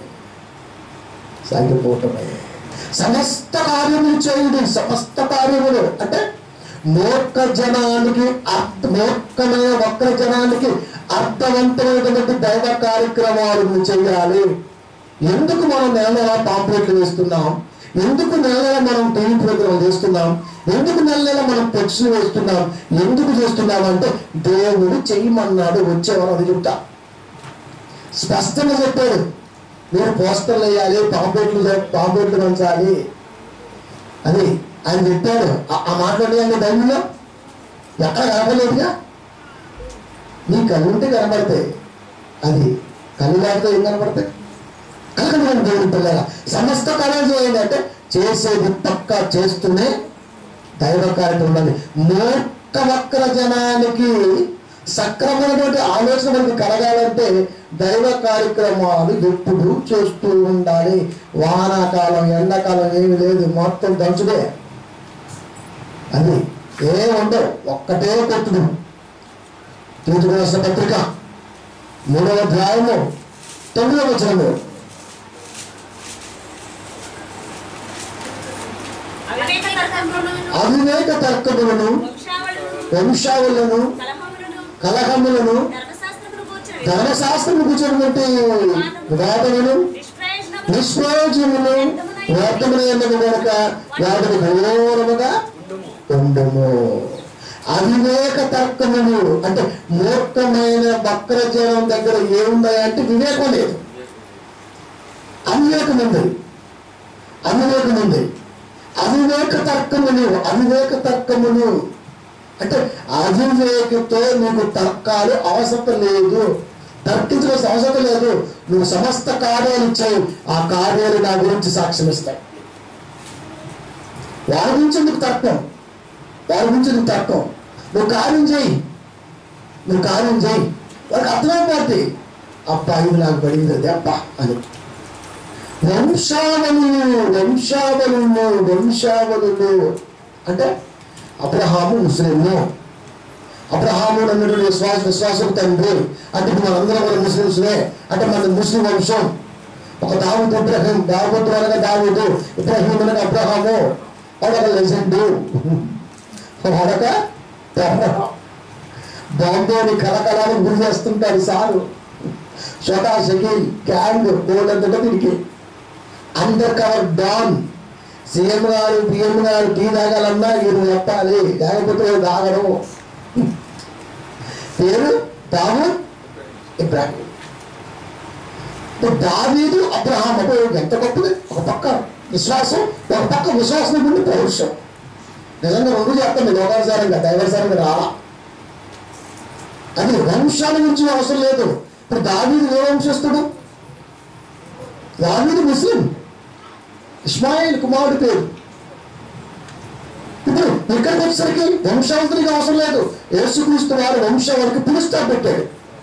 సాగిపోవటమే సమస్త కార్యములు చేయుడు సమస్త కార్యములు అంటే మూర్ఖ జనానికి అర్థ మూర్ఖమైన వక్ర జనానికి అర్థవంతమైనటువంటి దైవ కార్యక్రమాలు నువ్వు చేయాలి ఎందుకు మనం నెల నెల పాంప్లెట్లు వేస్తున్నాం ఎందుకు నెల నెల మనం టీవీ ప్రోగ్రాం చేస్తున్నాం ఎందుకు నెల నెల మనం పెన్షన్ వేస్తున్నాం ఎందుకు చేస్తున్నాం అంటే దేవుడు చెయ్యమన్నాడు వచ్చేవారు అది చెప్తా స్పష్టంగా చెప్పాడు మీరు పోస్టర్లు వేయాలి పాంప్లెట్లు పాంప్లెట్లు పంచాలి అని ఆయన చెప్పాడు ఆ- ఆ మాట్లాడేయండి బైబిల్లో ఎక్కడ కనపడలేదుగా నీ కళ్ళు ఉంటే కనబడతాయి అది కళ్ళు లేకపోతే ఏం కనబడతాయి కనుక నేను దేవుని పిల్లల సమస్త కార్యం చేయండి అంటే చేసేది పక్కా చేస్తూనే దైవ కార్యం ఉండాలి మూర్ఖ వక్ర జనానికి సక్రమైనటువంటి ఆలోచన మనకి కలగాలంటే దైవ కార్యక్రమాలు ఎప్పుడు చేస్తూ ఉండాలి వానాకాలం ఎండాకాలం ఏమి లేదు మొత్తం దంచుడే అది ఏముండవు ఒక్కటే కొట్టుడు తీర్పు రాసిన పత్రిక మూడవ అధ్యాయము తొమ్మిదవ వచనము అనేక తర్కములను, అవివేక తర్కములను వంశావళులను, వంశావులను కలహములను, కలహములను ధర్మశాస్త్రమును గూర్చిన ధర్మశాస్త్రము కూర్చోబెట్టి వేదమును నిష్ప్రయోజనమును, నిష్ప్రయోజనమును వ్యర్థములైనవి గనక వాటిని ఘోరముగా ఉండము అవివేక తర్కములు అంటే మూర్ఖమైన వక్రజనం దగ్గర ఏమున్నాయంటే వివేకం లేదు అవివేకం ఉంది అవివేకం ఉంది అవివేక తర్కములు అవివేక తర్కములు అంటే అవివేకతో నీకు తర్కాలు అవసరం లేదు తర్కించవలసిన అవసరం లేదు నువ్వు సమస్త కార్యాలు ఇచ్చావు ఆ కార్యాలు నా గురించి సాక్ష్యం ఇస్తాయి వారి గురించి ఎందుకు తర్కం వారి గురించి ఎందుకు తర్కం నువ్వు కార్యం చేయి నువ్వు కార్యం చేయి వాళ్ళకి అర్థమైపోద్ది అబ్బా ఇది నాకు పడింది దెబ్బ అని వంశావళులు వంశావళులు వంశావళులు అంటే అబ్రహాము ముస్లింలు అబ్రహాము అన్నటువంటి విశ్వాస విశ్వాసం తండ్రి అంటే ఇప్పుడు మనందరం కూడా ముస్లింస్లే అంటే మన ముస్లిం వంశం ఒక దావుడు ఇబ్రహీం దావుడు అనగా దావుడు ఇబ్రహీం అనగా అబ్రహాము వాడొక లెజెండ్ వాడొక బాంబేని కలకలానికి గురి చేస్తుంటారు సారు షోటా షకీల్ గ్యాంగ్ కోళ్ళంతటా తిరిగి అండర్ కవర్ డాన్ సీఎం గారు పిఎం గారు టీ తాగాలన్నా ఈయన చెప్పాలి లేకపోతే వీళ్ళు తాగడం పేరు దావూద్ ఇబ్రాహిం ఇప్పుడు దావీదు అబ్రహాం అంటే ఎంత గొప్పది ఒక పక్క విశ్వాసం ఒక పక్క విశ్వాసం నుండి పౌరుషం నిజంగా రెండు చెప్తాను లోకానుసారంగా దైవానుసారంగా రాలా అది వంశాల నుంచి అవసరం లేదు ఇప్పుడు దావీదు ఏ వంశస్థుడు దావీదు ముస్లిం ఇస్మాయిల్ కుమారుడు పేరు ఇప్పుడు ఇక్కడికి వచ్చేసరికి వంశావళికి అవసరం లేదు యేసుక్రీస్తు వారు వంశావళికి పిలుస్తా పెట్టాడు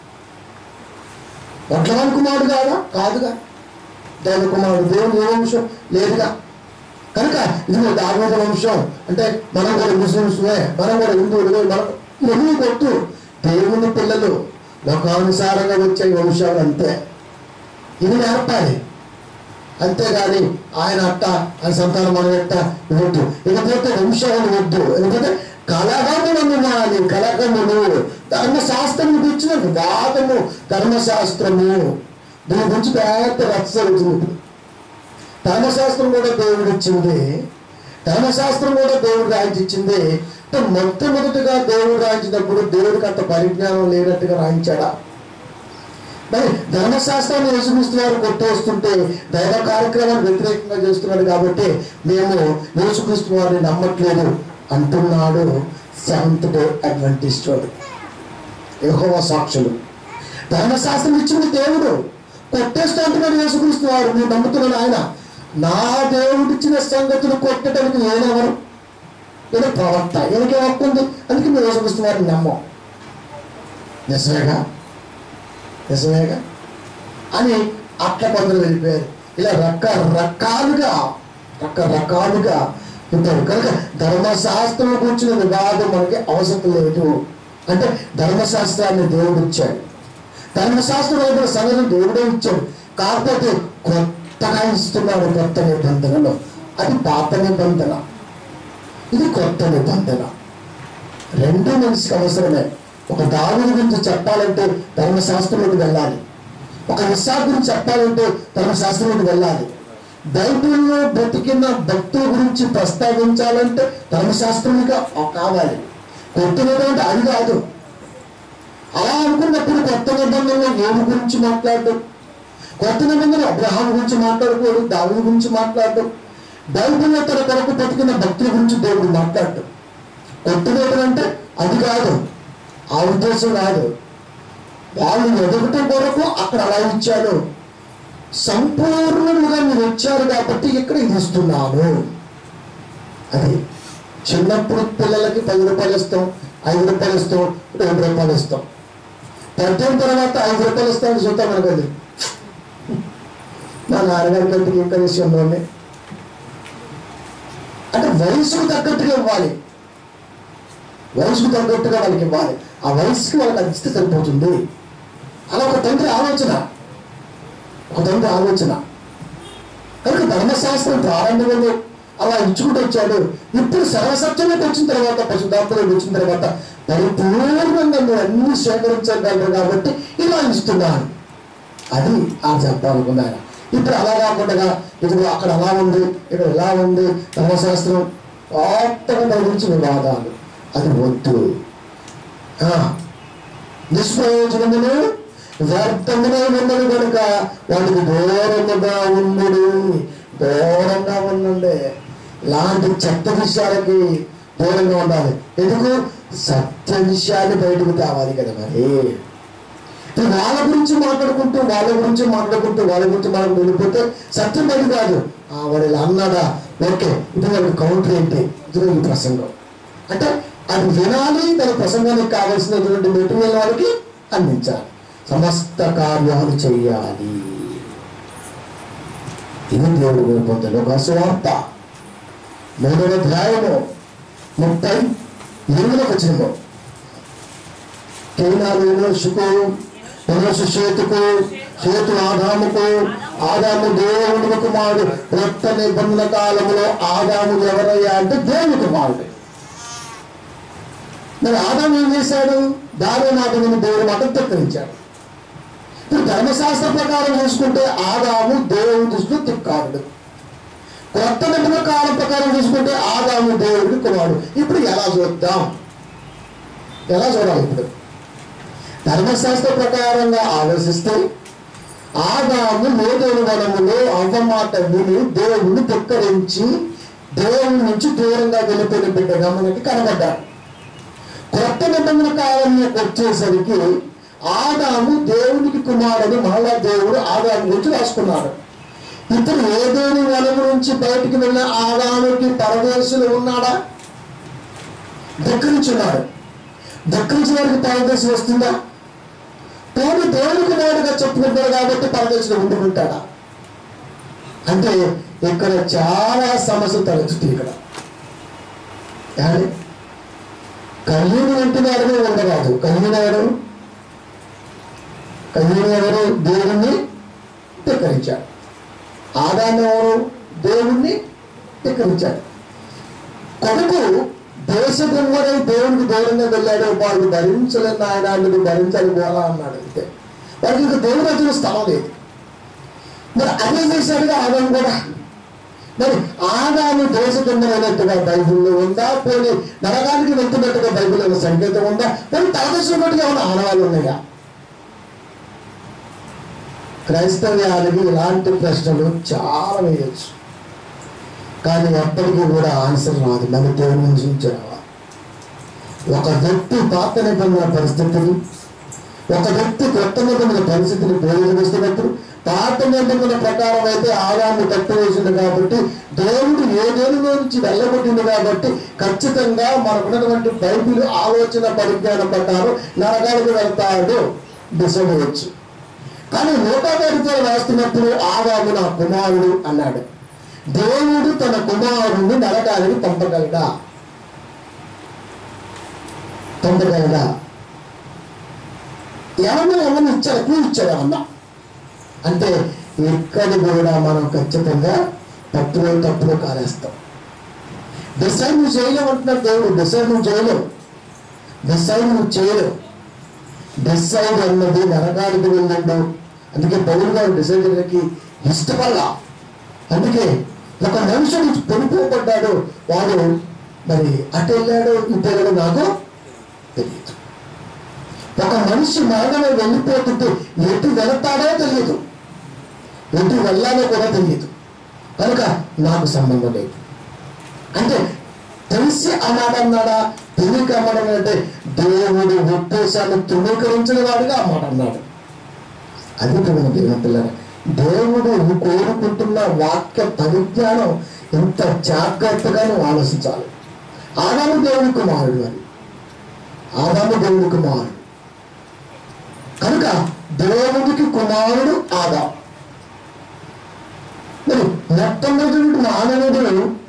వడ్లవాని కుమారుడు కాదా కాదుగా దైవ కుమారుడు దేవుడు ఏ వంశం లేదుగా కనుక ఇది దావోద వంశం అంటే మనం కూడా ముస్లింస్మే మనం కూడా హిందువులు మనం ఎన్ని కొట్టు దేవుని పిల్లలు లోకానుసారంగా వచ్చే వంశాలు అంతే ఇది నేర్పాలి అంతేగాని ఆయన అట్ట ఆయన సంతానం మనం ఎట్ట వద్దు ఇకపోతే వంశాలు వద్దు ఎందుకంటే కలహములను మాని కలహములు ధర్మశాస్త్రం గురించిన వాదము ధర్మశాస్త్రము దీని గురించి పెద్ద రచ్చ జరుగుతుంది ఇప్పుడు ధర్మశాస్త్రం కూడా దేవుడు ఇచ్చింది ధర్మశాస్త్రం కూడా దేవుడు రాయించింది అంటే మొట్టమొదటిగా దేవుడు రాయించినప్పుడు దేవుడికి అంత పరిజ్ఞానం లేనట్టుగా రాయించాడా మరి ధర్మశాస్త్రాన్ని యేసుక్రీస్తు వారు కొట్టేస్తుంటే దైవ కార్యక్రమాలు వ్యతిరేకంగా చేస్తున్నాడు కాబట్టి మేము యేసుక్రీస్తు వారిని నమ్మట్లేదు అంటున్నాడు సెవెంత్ డే అడ్వెంటిస్ట్ వాడు యెహోవా సాక్షులు ధర్మశాస్త్రం ఇచ్చింది దేవుడు కొట్టేస్తూ అంటున్నాడు యేసుక్రీస్తు వారు నేను నమ్ముతున్నాను ఆయన నా దేవుడు ఇచ్చిన సంగతులు కొట్టడానికి నేనెవరు ఏదో ప్రవక్త ఎవరికి హక్కు ఉంది అందుకే మేము యేసుక్రీస్తు వారిని నమ్మం నిజమేగా నిజమేగా అని అట్ల కొందరు వెళ్ళిపోయారు ఇలా రకరకాలుగా రకరకాలుగా ఉంటారు కనుక ధర్మశాస్త్రం కూర్చున్న వివాదం మనకి అవసరం లేదు అంటే ధర్మశాస్త్రాన్ని దేవుడు ఇచ్చాడు ధర్మశాస్త్రం అయిన సంగతి దేవుడే ఇచ్చాడు కాకపోతే కొత్తగా ఇస్తున్నాడు కొత్త నిబంధనలో అది పాత నిబంధన ఇది కొత్త నిబంధన రెండు మనిషికి అవసరమే ఒక దావుని గురించి చెప్పాలంటే ధర్మశాస్త్రంలోకి వెళ్ళాలి ఒక విశాఖ గురించి చెప్పాలంటే ధర్మశాస్త్రంలోకి వెళ్ళాలి బైబిల్లో బ్రతికిన భక్తుల గురించి ప్రస్తావించాలంటే ధర్మశాస్త్రంగా కావాలి కొట్టినటువంటి అది కాదు అలా అనుకున్నప్పుడు కొత్త నిబంధనలో ఏమి గురించి మాట్లాడదు కొత్త నిబంధన అబ్రహాం గురించి మాట్లాడుకోడు దావుని గురించి మాట్లాడు బైబిల్లో తన కొరకు బ్రతికిన భక్తుల గురించి దేవుడు మాట్లాడు కొట్టినప్పుడు అంటే అది కాదు ఆ ఉద్దేశం కాదు వాళ్ళు ఎదగటం కొరకు అక్కడ అలా ఇచ్చాడు సంపూర్ణముగా మీరు వచ్చారు కాబట్టి ఇక్కడ ఇది ఇస్తున్నాను అది చిన్నప్పుడు పిల్లలకి పది రూపాయలు ఇస్తాం ఐదు రూపాయలు ఇస్తాం రెండు రూపాయలు ఇస్తాం పెద్ద తర్వాత ఐదు రూపాయలు ఇస్తామని చూద్దాం అనుకోండి మా నాన్నగారి కంటికి ఇంకా విషయంలోనే అంటే వయసుకు తగ్గట్టుగా ఇవ్వాలి వయసుకు తగ్గట్టుగా వాళ్ళకి ఇవ్వాలి ఆ వయసుకి వాళ్ళకి అందిస్తే సరిపోతుంది అలా ఒక తండ్రి ఆలోచన ఒక తండ్రి ఆలోచన కనుక ధర్మశాస్త్రం ప్రారంభంలో అలా ఇచ్చుకుంటూ వచ్చాడు ఇప్పుడు సర్వసత్యంలోకి వచ్చిన తర్వాత పశుధాత్మలోకి వచ్చిన తర్వాత పరిపూర్ణంగా నువ్వు అన్ని సేకరించగలరు కాబట్టి ఇలా ఇస్తున్నాను అది ఆ చెప్పాలనుకున్నాను ఇప్పుడు అలా కాకుండా ఇప్పుడు అక్కడ అలా ఉంది ఇక్కడ ఇలా ఉంది ధర్మశాస్త్రం కొత్తగా దాని గురించి వివాదాలు అది వద్దు ఆ, నిష్ప్రయోజనమును వ్యర్థమునే ఉన్నది కనుక వాటికి దూరముగా ఉండు దూరంగా ఉండండి ఇలాంటి చెత్త విషయాలకి దూరంగా ఉండాలి ఎందుకు సత్య విషయాన్ని బయటకు తేవాలి కదా మరి ఇప్పుడు వాళ్ళ గురించి మాట్లాడుకుంటూ వాళ్ళ గురించి మాట్లాడుకుంటూ వాళ్ళ గురించి మాట్లాడుకుంటూ వెళ్ళిపోతే సత్యం అది కాదు ఆ వాడు ఇలా అన్నాడా ఓకే ఇది వాడి కౌంటర్ ఏంటి ఇది ఈ ప్రసంగం అంటే అది వినాలి తన ప్రసంగానికి కావలసినటువంటి మెటీరియల్ వారికి అందించాలి సమస్త కార్యాలు చేయాలి ఇది దేవుడు కోరుకుంటాడు ఒక సువార్త మూడవ అధ్యాయము ముప్పై ఎనిమిదవ వచనము కేనాలు శుకు పునరుషు చేతుకు చేతు ఆదాముకు ఆదాము దేవుని కుమారుడు కొత్త నిబంధన కాలంలో ఆదాము ఎవరయ్యా అంటే దేవుని కుమారుడు మరి ఆదాము ఏం చేశాడు దాని మాట విని దేవుని మాట తిక్కరించాడు ఇప్పుడు ధర్మశాస్త్ర ప్రకారం చూసుకుంటే ఆదాము దేవుని దృష్టిలో తిక్కారుడు కొత్త నిబంధన కాలం ప్రకారం చూసుకుంటే ఆదాము దేవుడికి కుమారుడు ఇప్పుడు ఎలా చూద్దాం ఎలా చూడాలి ఇప్పుడు ధర్మశాస్త్ర ప్రకారంగా ఆలోచిస్తే ఆదాము లోదేని వనములో అవ్వమాట విని దేవుణ్ణి తిక్కరించి దేవుని నుంచి దూరంగా వెళ్ళిపోయిన బిడ్డగా మనకి కనబడ్డాడు కొత్త నిబంధన కాలంలోకి వచ్చేసరికి ఆదాము దేవునికి కుమారుడు మళ్ళా దేవుడు ఆదాము గురించి రాసుకున్నాడు ఇతను ఏదేని వనము నుంచి బయటికి వెళ్ళిన ఆదాముకి పరదేశులు ఉన్నాడా దక్కరించున్నాడు దక్కరించిన వారికి పరదేశం వస్తుందా పోనీ దేవుని కుమారుడుగా చెప్పుకుంటాడు కాబట్టి పరదేశంలో ఉండుకుంటాడా అంటే ఇక్కడ చాలా సమస్యలు తలెత్తుతాయి ఇక్కడ ఏమండి? కయ్యూని వెంటనే ఉండరాదు కయ్యూని ఎవరు కయ్యూని ఎవరు దేవుణ్ణి ధిక్కరించాడు ఆదాము ఎవరు దేవుణ్ణి ధిక్కరించాడు కొడుకు దేశదొంగడై దేవునికి దూరంగా వెళ్ళాడు వాడు భరించలేని ఆయన నువ్వు భరించాలి పోలా అన్నాడు అంతే వాడికి ఇంకా దేవుడు వచ్చిన స్థలం లేదు మరి అదే చేశాడుగా ఆదాము కూడా మరి ఆదాము దేశదొంగలైనట్టుగా బైబిల్లో ఉందా పోనీ నరకానికి వెళ్తున్నట్టుగా బైబిల్లో సంకేతం ఉందా మరి తలదర్శనట్టుగా ఏమైనా ఆనవాళ్ళు ఉన్నాయా క్రైస్తవ్యానికి ఇలాంటి ప్రశ్నలు చాలా వేయచ్చు కానీ ఎప్పటికీ కూడా ఆన్సర్ రాదు మన దేవుని నుంచి నుంచి రావాలి ఒక వ్యక్తి పాత నిబంధన పరిస్థితిని ఒక వ్యక్తి కొత్త నిబంధన పరిస్థితిని పోలిస్తున్నప్పుడు పాత నిబంధన ప్రకారం అయితే ఆదాన్ని కట్టివేసింది కాబట్టి దేవుడు ఏదేనిలో నుంచి వెళ్ళగొట్టింది కాబట్టి ఖచ్చితంగా మనకున్నటువంటి బైబిల్ ఆలోచన పరిజ్ఞానం ప్రకారం నరకానికి వెళ్తాడు డిసైడ్ అవ్వచ్చు కానీ నూటపరితో రాస్తున్నప్పుడు ఆదాము నా కుమారుడు అన్నాడు దేవుడు తన కుమారుడిని నరకానికి పంపగలడా పంపగలడా ఏమన్నా ఏమన్నా ఇచ్చాడు క్లూ ఇచ్చాడు ఏమన్నా అంటే ఇక్కడ కూడా మనం ఖచ్చితంగా తప్పులో తప్పులో కాలేస్తాం డిసైడ్ నువ్వు చేయలేవు అంటున్నాడు దేవుడు డిసైడ్ నువ్వు చేయలేవు డిసైడ్ నువ్వు చేయలేవు డిసైడ్ అన్నది నరకానికి వెళ్ళండు అందుకే పౌరు గారు డిసైడ్ చేయడానికి ఇష్టపడాల అందుకే ఒక మనుషుడు పొడిపోబడ్డాడు వాడు మరి అటు వెళ్ళాడు ఇటు వెళ్ళాడు నాకు తెలియదు ఒక మనిషి మరణమే వెళ్ళిపోతుంటే ఎటు వెళతాడో తెలియదు ఎటు వెళ్ళాలో కూడా తెలియదు కనుక నాకు సంబంధం లేదు అంటే తెలిసి అన్నాడన్నాడా తెలియక అమ్మడం అంటే దేవుడు ఉద్దేశాన్ని తృణీకరించిన వాడిగా ఆ మాట అన్నాడు అది ప్రేమ దేవుని పిల్లలు దేవుడు కోరుకుంటున్న వాక్య పరిజ్ఞానం ఎంత జాగ్రత్తగా నువ్వు ఆలోచించాలి ఆదాము దేవుని కుమారుడు అని ఆదాము దేవుని కుమారుడు కనుక దేవునికి కుమారుడు ఆదాం మరి మొట్టమొదటి మానవుడు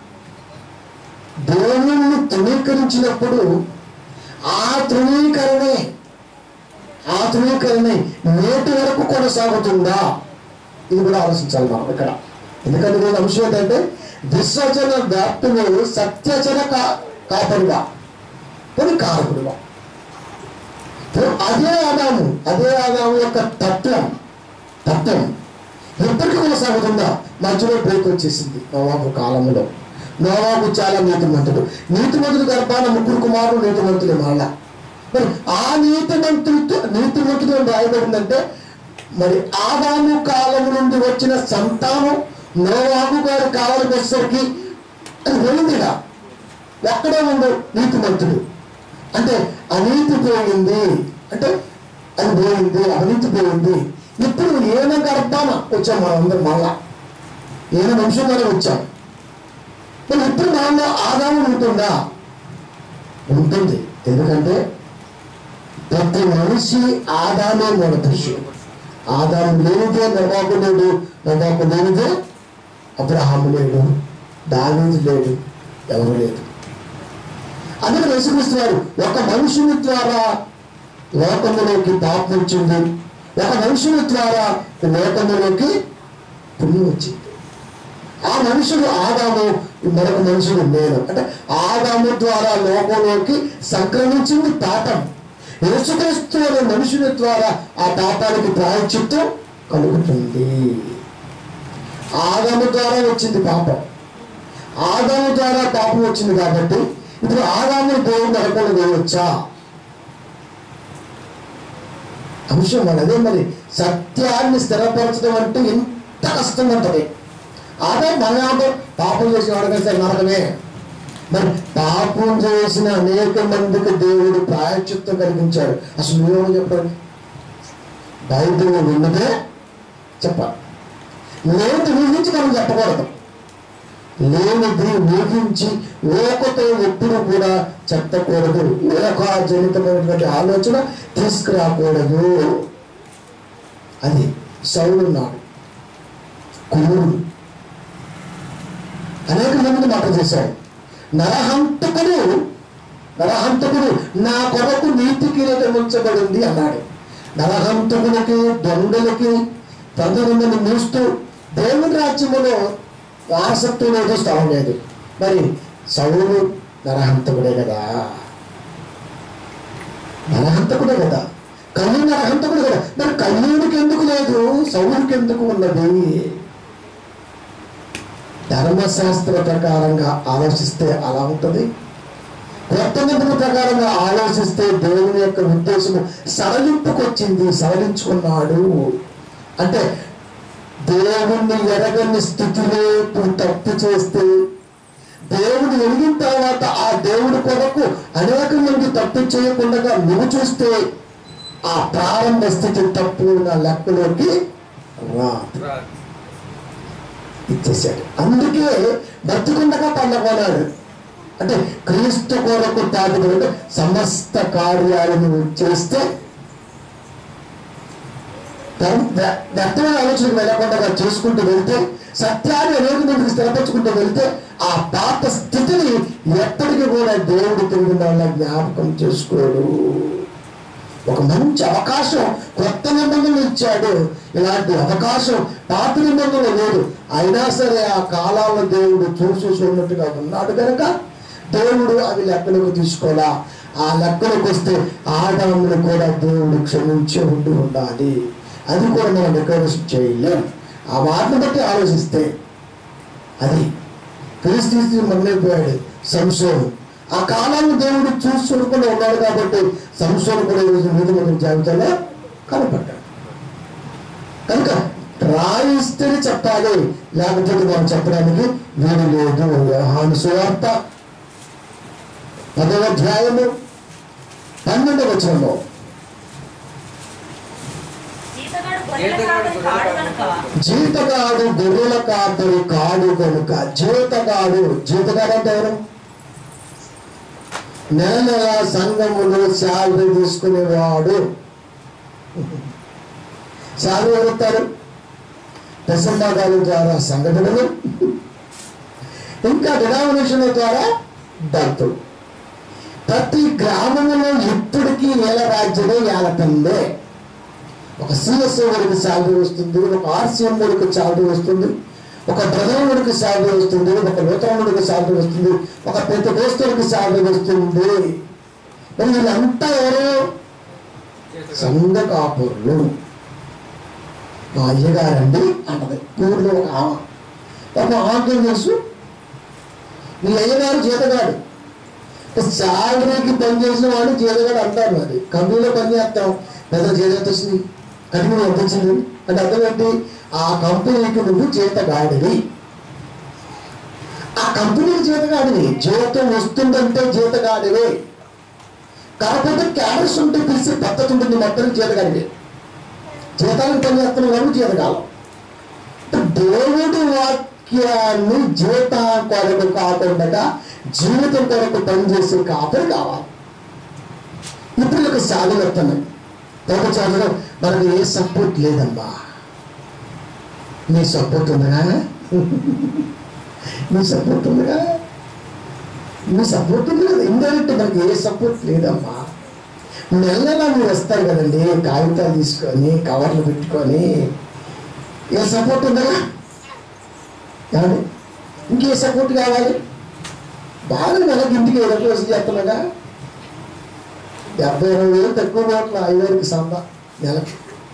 దేవుణ్ణి తృణీకరించినప్పుడు ఆ తృణీకరణే ఆ తృణీకరణే నేటి వరకు కొనసాగుతుందా ఇది కూడా ఆలోచించాలి మనం ఇక్కడ ఎందుకంటే దీని అంశం ఏంటంటే విశ్వజన వ్యాప్తిలో సత్యజన కా కాపరిగా కొన్ని కారకుడుగా ఇప్పుడు అదే ఆదాము అదే ఆదాము యొక్క తత్వం తత్వం ఎప్పటికీ కొనసాగుతుందా మధ్యలో బ్రేక్ వచ్చేసింది నవాబు కాలంలో నవాబు చాలా నీతిమంతుడు నీతిమంతుడు గర్భాన ముగ్గురు కుమారుడు నీతిమంతులే మళ్ళా మరి ఆ నీతిమంతుడితో నీతిమంతుడు అని రాయబడిందంటే మరి ఆదాము కాలం నుండి వచ్చిన సంతానం నోవాబు గారి కాలానికి వచ్చేసరికి అది వెళ్ళిందిగా ఒక్కడే ఉండు నీతిమంతుడు అంటే అనీతి పోయింది అంటే అది పోయింది అవినీతి పోయింది ఇప్పుడు ఈయన గర్భాన వచ్చాం మనం అందరం మళ్ళా ఈయన వంశంలోనే వచ్చాం మరి ఇప్పుడు మనలో ఆదాయం ఉంటుందా ఉంటుంది ఎందుకంటే ప్రతి మనిషి ఆదామే మూల పురుషుడు ఆదాము లేనిదే నవాకు లేడు నవాకు లేనిదే అబ్రహాము లేడు దావీదు లేడు ఎవరు లేడు అందుకని యేసుక్రీస్తు వారు ఒక మనుషుని ద్వారా లోకములోకి పాపం వచ్చింది ఒక మనుషుని ద్వారా లోకములోకి పుణ్యం వచ్చింది ఆ మనుషుడు ఆదాము మరొక మనుషుడు నేను అంటే ఆదాము ద్వారా లోకంలోకి సంక్రమించింది పాపం యేసుక్రీస్తు అనే మనుషుని ద్వారా ఆ పాపానికి ప్రాయశ్చిత్తం కలుగుతుంది ఆదాము ద్వారా వచ్చింది పాపం ఆదాము ద్వారా పాపం వచ్చింది కాబట్టి ఇప్పుడు ఆదాము దేవుడు నరకంలో వేయవచ్చా అంశం మరి అదే మరి సత్యాన్ని స్థిరపరచడం అంటే ఎంత కష్టం ఉంటుంది ఆదాం మన ఆదాం పాపం చేసిన వాడు సరే నరకమే మరి పాపం చేసిన అనేక మందికి దేవుడు ప్రాయశ్చిత్తం కలిగించాడు అసలు నువ్వేమో చెప్పండి బైబిల్ ఉన్నదే చెప్పాలి లేదు ఊహించి మనం చెప్పకూడదు లేనిది ఊహించి లోకతో ఎప్పుడు కూడా చెప్పకూడదు లోకాజనితమైనటువంటి ఆలోచన తీసుకురాకూడదు అది సౌలున్నాడు కురుడు అనేక మందిని మాట చేశాడు నరహంతకుడు నరహంతకుడు నా కొరకు నీతి కిరీటం ఉంచబడింది అన్నాడు నరహంతకునికి దొంగలకి తొందరమంది మూస్తూ దేవుని రాజ్యములో వారసత్వం ఏదో స్థానం లేదు మరి సౌలు నరహంతకుడే కదా నరహంతకుడే కదా కళ్ళు నరహంతకుడు కదా మరి కళ్యూడికి ఎందుకు లేదు సౌలుకి ఎందుకు ఉన్నది ధర్మశాస్త్ర ప్రకారంగా ఆలోచిస్తే అలా ఉంటుంది కొత్త నిబంధన ప్రకారంగా ఆలోచిస్తే దేవుని యొక్క ఉద్దేశము సడలింపుకొచ్చింది సడలించుకున్నాడు అంటే దేవుణ్ణి ఎరగని స్థితిలో నువ్వు తప్పు చేస్తే దేవుడు ఎరిగిన తర్వాత ఆ దేవుడి కొరకు అనేక మంది తప్పు చేయకుండా నువ్వు చూస్తే ఆ ప్రారంభ స్థితి తప్పు నా లెక్కలోకి రా రాదు. ఇచ్చేశాడు అందుకే బతుకుండగా పండగొన్నాడు అంటే క్రీస్తు కొరకు తాగుడు అంటే సమస్త కార్యాలను చేస్తే ధర్మ- వ్య- వ్యర్థమైన ఆలోచనకు వెళ్ళకుండా చేసుకుంటూ వెళ్తే సత్యాన్ని అనేక మందికి స్థిరపరచుకుంటూ వెళ్తే ఆ పాత స్థితిని ఎప్పటికీ కూడా దేవుడు తిరిగి వాళ్ళ జ్ఞాపకం చేసుకోడు ఒక మంచి అవకాశం కొత్త నిబంధనలు ఇచ్చాడు ఇలాంటి అవకాశం పాత నిబంధనలు లేదు అయినా సరే ఆ కాలాల దేవుడు చూసి చూడనట్టుగా ఉన్నాడు కనుక దేవుడు అవి లెక్కలకు తీసుకోవాలా ఆ లెక్కలకు వస్తే ఆదామును కూడా దేవుడు క్షమించి ఉండి ఉండాలి అది కూడా మనం రికవరేషన్ చేయలేం ఆ వాటిని బట్టి ఆలోచిస్తే అది క్రీస్తు మరణైపోయాడు సంశయం ఆ కాలాన్ని దేవుడు చూసి చూడకుండా ఉన్నాడు కాబట్టి సంశయం కూడా ఈరోజు నీతి మంత్రుల జాబితాలో కనపడ్డాడు కనుక రాయిస్తేనే చెప్పాలి లేకపోతే మనం చెప్పడానికి వీలు లేదు యోహాను సువార్త పదవ అధ్యాయము పన్నెండవ వచనంలో జీతగాడు గొర్రెల కాపరి కాడు కనుక జీతగాడు గొర్రెల కాపరి కాడు కనుక జీతగాడు జీతగాడు అంటే ఎవరు నెల నెల సంఘములో శాలరీ తీసుకునేవాడు శాలరీ ఎవరుతారు దశంభాగాల ద్వారా సంఘటనలు ఇంకా డినామినేషన్ల ద్వారా దంతులు ప్రతి గ్రామంలో ఇప్పటికీ ఏల రాజ్యమే ఏలతందే ఒక సిఎస్ఓ వరకు శాలరీ వస్తుంది ఒక ఆర్సీఎం వరకు శాలరీ వస్తుంది ఒక ప్రధానుడికి శాలరీ వస్తుంది ఒక నూతనుడికి శాలరీ వస్తుంది ఒక పెద్ద దోస్తుడికి శాలరీ వస్తుంది మరి వీళ్ళంతా ఎవరు సంఘ కాపురులు మా అయ్యగారండి అన్నది ఊరిలో ఒక ఆమె ఒక ఆంగ్లం తెలుసు మీ అయ్యగారు జీతగాడు శాలరీకి పనిచేసిన వాడు జీతగాడు అంటారు మరి కంపెనీలో పని చేస్తాం పెద్ద జీతం ఎంత వచ్చింది కంపెనీ ఎంత వచ్చింది అంటే అర్థం ఏంటి ఆ కంపెనీకి నువ్వు జీతగాడివి ఆ కంపెనీకి జీతగాడివి జీతం వస్తుందంటే జీతగాడివే కాకపోతే క్యాడర్స్ ఉంటే పిలిచే పద్ధతి ఉంటుంది మొత్తం జీతగాడికి జీతాలకు పని చేస్తున్న వాళ్ళు జీతకాలం దేవుడి వాక్యాన్ని జీత కొరకు కాకుండా జీవితం కొరకు పనిచేసే కాపరి కావాలి ఇప్పుడు ఒక సాధన వస్తున్నాయి ఒక చదవడం మనకు ఏ సపోర్ట్ లేదమ్మా నీ సపోర్ట్ ఉందిగా నీ సపోర్ట్ ఉందిగా నీ సపోర్ట్ ఉంది కదా ఇండైరెక్ట్ మనకి ఏ సపోర్ట్ లేదమ్మా నెల నెల మీరు వస్తారు కదండి కాగితాలు తీసుకొని కవర్లు పెట్టుకొని ఏ సపోర్ట్ ఉందా ఏమండి ఇంకే సపోర్ట్ కావాలి బాగా నెలకి ఇంటికి ఏదో రోజు చేస్తున్నాగా డెబ్బై ఇరవై వేలు తక్కువ మాటలు ఐదువేలకి సంద నెలకి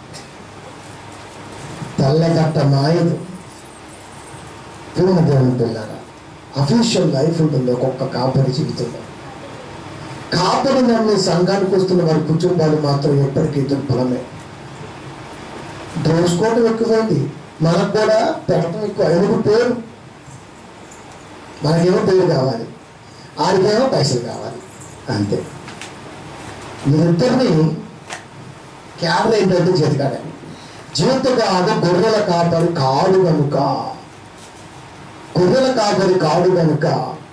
తెల్లగట్ట మాయదు పూర్ణ దేవుని పిల్లారా అఫీషియల్ లైఫ్ ఉంటుంది ఒక్కొక్క కాపరి జీవితంలో కాపరి నమ్మి సంఘానికి వస్తున్న వారి కుటుంబాలు మాత్రం ఎప్పటికీ దుర్బలమే దోసుకోవడం ఎక్కువైంది మనకు కూడా పెడటం ఎక్కువ ఎందుకు పేరు మనకేమో పేరు కావాలి ఆడికేమో పైసలు కావాలి అంతే మీరిద్దరిని క్యాబ్ ఏంటంటే చేతికాడ జీవితగాడు గొర్రెల కాపరి కాడు కనుక గొర్రెల కాపరి కాడు కనుక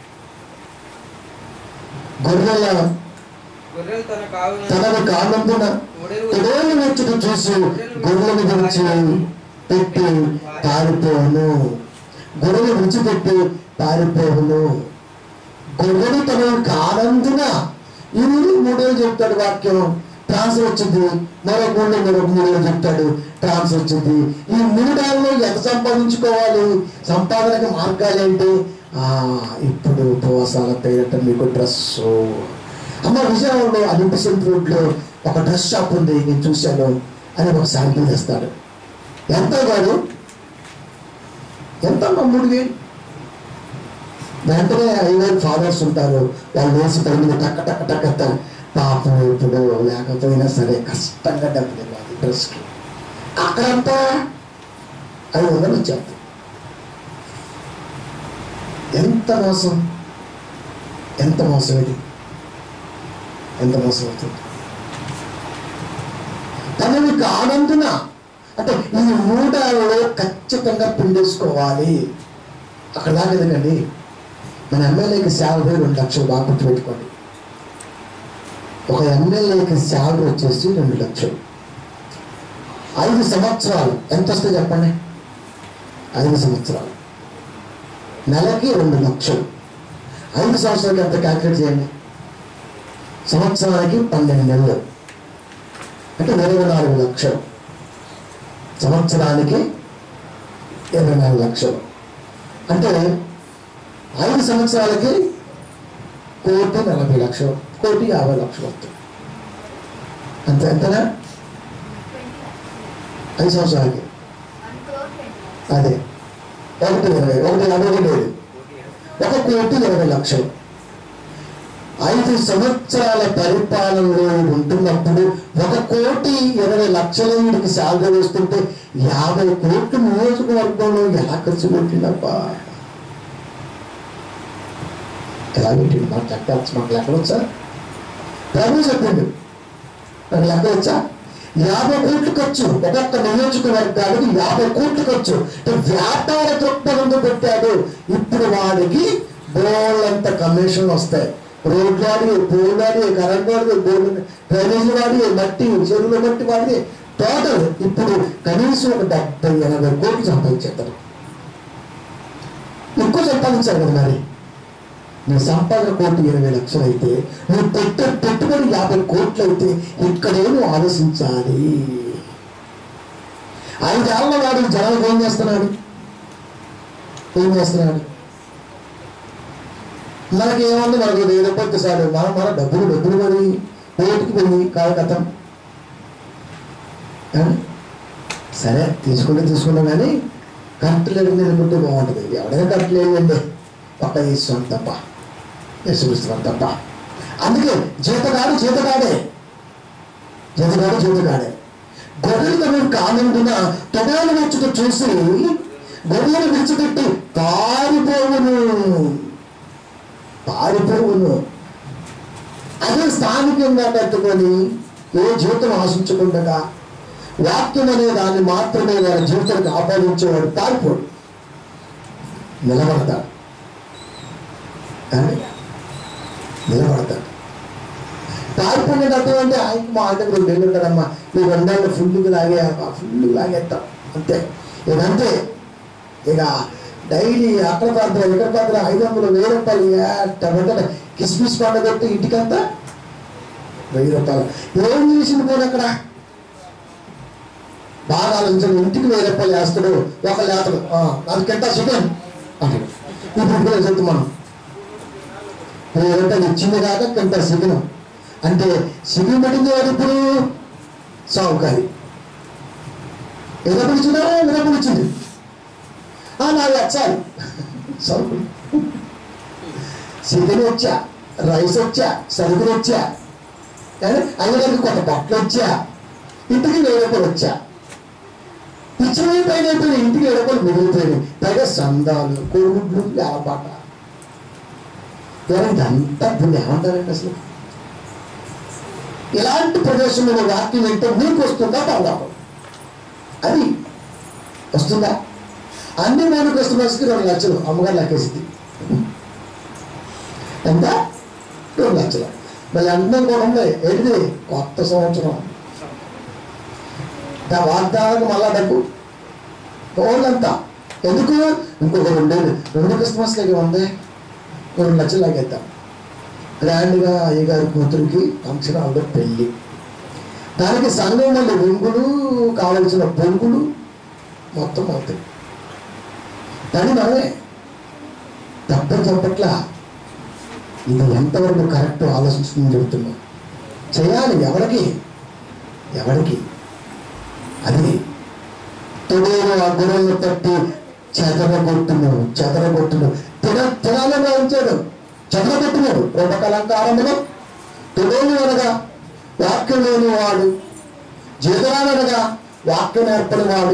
గొర్రెల గొర్రెలు తన కావున తనను కానందున ఎడేళ్ళు వచ్చుట చూసి గొర్రెలను విడిచి పెట్టి పారిపోవును గొర్రెలు విడిచిపెట్టి పారిపోవును గొర్రెలు తనను కానందున ఈ మూడేళ్ళు చెప్తాడు వాక్యం ట్రాన్స్ఫర్ వచ్చింది మరొక మూడు మరొక మూడేళ్ళు చెప్తాడు ట్రాన్స్ఫర్ వచ్చింది ఈ మూడేళ్ళలో ఎంత సంపాదించుకోవాలి సంపాదనకి మార్గాలు ఏంటి ఆ, ఇప్పుడు ఉపవాసాల పేరట మీకు డ్రెస్ అమ్మ విజయవాడలో అలింపిసెంట్ రోడ్లో ఒక డ్రెస్ షాప్ ఉంది నేను చూశాను అని ఒక శాంపిల్ తెస్తాడు ఎంత కాదు ఎంత అమ్మ మూడు వేలు వెంటనే ఐదారు ఫాదర్స్ ఉంటారు వాళ్ళు వేసి పై మీద టక్క టక్క టక్క ఎత్తారు పాపం ఇప్పుడు లేకపోయినా సరే కష్టంగా డబ్బులు ఇవ్వాలి డ్రెస్కి అక్కడంతా ఐదు వందలు వచ్చేది ఎంత మోసం ఎంత మోసం ఇది ఎంత మోసం అవుతుంది తనని కానందున అంటే ఈ మూడాలలో ఖచ్చితంగా పిండేసుకోవాలి అక్కడ దాకా ఎందుకండి మన ఎమ్మెల్యేకి శాలరీ రెండు లక్షలు బాగా గుర్తుపెట్టుకోండి ఒక ఎమ్మెల్యేకి శాలరీ వచ్చేసి రెండు లక్షలు ఐదు సంవత్సరాలు ఎంత వస్తే చెప్పండి ఐదు సంవత్సరాలు నెలకి రెండు లక్షలు ఐదు సంవత్సరాలకి ఎంత క్యాల్కులేట్ చేయండి సంవత్సరానికి పన్నెండు నెలలు అంటే ఇరవై నాలుగు లక్షలు సంవత్సరానికి ఇరవై నాలుగు లక్షలు అంటే ఐదు సంవత్సరాలకి కోటి నలభై లక్షలు కోటి యాభై లక్షలు వస్తాయి అంతే ఎంతనా ఐదు సంవత్సరాలకి అదే ఒకటి ఇరవై ఒకటి యాభై ఒకటి లేదు ఒక కోటి ఇరవై లక్షలు ఐదు సంవత్సరాల పరిపాలనలో ఉంటున్నప్పుడు ఒక కోటి ఇరవై లక్షల వీడికి సాగు వస్తుంటే యాభై కోట్లు నియోజకవర్గంలో ఎలా ఖర్చు పెట్టిందబ్బా ఎలా పెట్టింది మాకు లెక్క మాకు లెక్క వచ్చా ప్రభు చెప్పిండు నాకు లెక్క వచ్చా యాభై కోట్లు ఖర్చు ఒక్కొక్క నియోజకవర్గానికి యాభై కోట్లు ఖర్చు అంటే వ్యాపార దృక్పథంతో పెట్టాడు ఇప్పుడు వాడికి బోళ్ళంత కమిషన్ వస్తాయి రోడ్లు వాడి పోల్ వాడి కరెంట్ వాడి బోర్డు డ్రైనేజ్ వాడి మట్టి చెరువుల మట్టి వాడి టోటల్ ఇప్పుడు కనీసం ఒక డెబ్బై ఎనభై కోట్లు సంపాదించేస్తారు ఎక్కువ సంపాదించారు కదా మరి నీ సంపాదన కోటి ఇరవై లక్షలు అయితే నువ్వు పెట్టే పెట్టుబడి యాభై కోట్లు అయితే ఇక్కడే నువ్వు ఆలోచించాలి ఐదేళ్ల వాడు జనాలకు ఏం చేస్తున్నాడు ఏం చేస్తున్నాడు మనకి ఏముంది మనకి వెయ్యి రూపాయలు సార్ మన మన డబ్బులు డబ్బులు మరి ఓటుకి పోయి కాదు కథం ఏమండి? సరే తీసుకుంటే తీసుకున్నాం కానీ కరెక్ట్ లేదు నిలబడితే బాగుంటుంది ఎవడైనా కరెక్ట్ లేదండి ఒక్క ఈశ్వరం తప్ప యేసుక్రీస్తు తప్ప అందుకే జీతగాడు జీతగాడే జీతగాడు జీతగాడే గొర్రెలు తనను కానందున తొడాలు వచ్చుట చూసి గొర్రెలు విడిచిపెట్టి పారిపోవును పారిపోవును అదే స్థానికంగా పెట్టుకొని ఏ జీవితం ఆశించకుండా వాక్యం అనే దాన్ని మాత్రమే వాళ్ళ జీవితానికి ఆపాదించేవాడు పారిపోడు నిలబడతాడు ఏమండి? నిలబడతాడు పారిపోయిన అర్థం అంటే ఆయనకి మా ఆటకు రెండు నెలలు ఉంటాడమ్మా ఈ రెండేళ్ళు ఫుల్గా లాగే ఫుల్ లాగేస్తాం అంతే ఇదంతే ఇక డైలీ అక్కడ పాత్ర ఇక్కడ పాత్ర ఐదు వందలు వెయ్యి రూపాయలు టమాటా కిస్మిస్ పండుగ పెట్టి ఇంటికంతా వెయ్యి రూపాయలు ఏం చేసింది పోనీ అక్కడ బాగా ఆలోచించండి ఇంటికి వెయ్యి రూపాయలు వేస్తాడు ఒకళ్ళు వేస్తాడు "ఆ, అది కింద చికెన్ అంటాడు ఇప్పుడు ఇప్పుడు చెప్తాం మనం వెయ్యి రూపాయలు ఇచ్చింది కాక కింద చికెన్ అంటే చికెన్ పెట్టింది వాడు ఇప్పుడు సావుకారి ఎన్నప్పుడు ఇచ్చిందా ఎన్నప్పుడు ఇచ్చింది ఆ, నాకు వచ్చాలి సరుకులు చికెన్ వచ్చా రైస్ వచ్చా సరుకులు వచ్చా కానీ అయ్యగారికి కొత్త బట్టలు వచ్చా ఇంటికి వెయ్యి రూపాయలు వచ్చా ఇచ్చినవి పైన అయిపోయిన ఇంటికి వెయ్యి రూపాయలు మిగిలిపోయినాయి పైగా సందాలు కోరుగుడ్లు యాపాట ఇలాంటి అంతా దీన్ని ఏమంటారండి అసలు ఇలాంటి ప్రదేశంలో వాక్యం వింటే నీకు వస్తుందా పర్వాలేదు అది వస్తుందా అన్ని మనకు వస్తున్నకి రెండు లక్షలు అమ్మగారు లెక్కేసింది ఎంత రెండు లక్షలు మళ్ళీ అన్నీ కూడా ఉన్నాయి ఏంటిది కొత్త సంవత్సరం ఆ వాగ్దానానికి మళ్ళా డబ్బు తోళ్ళంతా ఎందుకు ఇంకొక రెండేళ్ళు రెండు క్రిస్మస్లకి ఉంది రెండు లక్షలు లాగేద్దాం గ్రాండ్గా అయ్యగారి కూతురికి ఫంక్షన్ హాల్లో పెళ్ళి దానికి సంఘం మళ్ళీ వెంగులు కావలసిన పొంగులు మొత్తం అవుతాయి కానీ మనమే తప్పని చెప్పట్ల ఇది ఎంతవరకు కరెక్ట్ ఆలోచించుకుని చెబుతున్నాం చేయాలి ఎవరికి ఎవరికి అది తొడేలు ఆ గొడవలు తట్టి చెదరగొట్టును చెదరగొట్టును తిన తినాలని ఉంచాడు చెదరగొట్టున్నాడు రూపకలంకారములో తొడేలు అనగా వాక్యం లేని వాడు జీతరానగా వాక్యం నేర్పని వాడు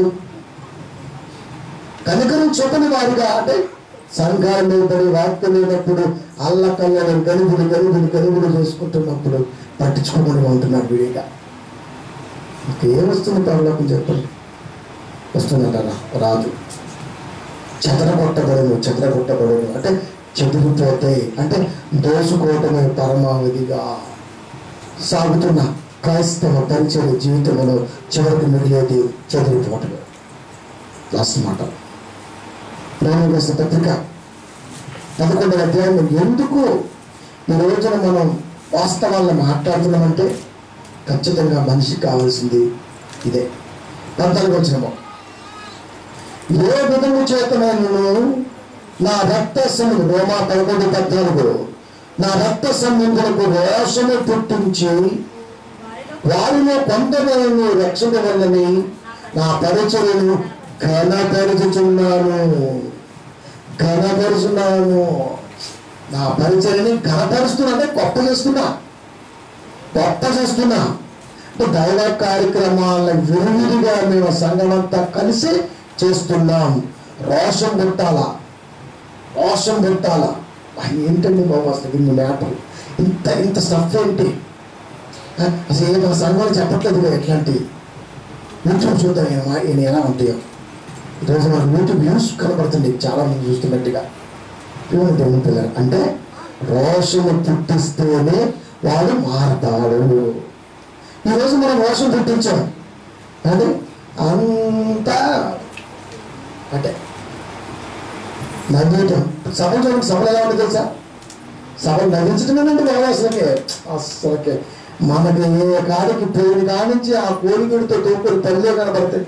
కనికరం చూపని వాడుగా అంటే సంఘాలు పడి వాక్యం లేనప్పుడు అల్లకల్లని గనుగుడు గనుగుడు గనుగుడు చేసుకుంటున్నప్పుడు పట్టించుకోమని ఉంటున్నాడు విడిగా ఇంకేమొస్తుంది పరలోకం చెప్పండి వస్తుందట రాజు చెదరగొట్టబడను చెదరగొట్టబడను అంటే చెదిరిపోతే అంటే దోసుకోవటమే పరమావధిగా సాగుతున్న క్రైస్తవ పరిచయ జీవితంలో చివరికి మిగిలేది చెదిరిపోవటమే లాస్ట్ మాట ప్రేమగ్రస్త పత్రిక పదకొండవ అధ్యాయం ఎందుకు ఈ రోజున మనం వాస్తవాలను మాట్లాడుతున్నామంటే ఖచ్చితంగా మనిషికి కావాల్సింది ఇదే పద్నాలుగు వచ్చినమో ఏ విధము చేతనైనను నా రక్త సమ్ము రోమా పదకొండు పద్నాలుగు నా రక్త సంబంధులకు రోషము పుట్టించి వారిలో కొంతమంది రక్షణ వల్లని నా పరిచయను ఘనపరుచుచున్నాను ఘనపరుచున్నాను నా పరిచయని ఘనపరుస్తున్నా అంటే గొప్ప చేస్తున్నా గొప్ప చేస్తున్నా అంటే దైవ కార్యక్రమాలను విరివిరిగా మేము సంఘమంతా కలిసి చేస్తున్నాం రోషం పుట్టాలా రోషం పుట్టాలా ఆ, ఏంటండి బాబు అసలు ఇన్ని మ్యాటర్లు ఇంత ఇంత స్టఫ్ ఏంటి ఆ, అసలు ఏ మన సంఘాలు చెప్పట్లేదు కదా ఎట్లాంటి యూట్యూబ్ చూద్దాం ఈయన మా- ఈయన ఎలా ఉంటాయో ఈరోజు మనకు యూట్యూబ్ వ్యూస్ కనబడుతుంది చాలా మంది చూస్తున్నట్టుగా దేవుని దేవుని పిల్లలు అంటే రోషము పుట్టిస్తేనే వాడు మారతాడు ఈరోజు మనం రోషం పుట్టించాం అంటే అంతా అంటే నవ్వేయటం సభలు చూడండి సభలు ఎలా ఉంటుంది తెలుసా సభలు నవ్వించడమేనండి బాబు అసలుకే అసలుకే మనకి ఏ కాడికి పోయిన కానించి ఆ కోడిగుడితో తోపుడు పల్లె కనబడతాయి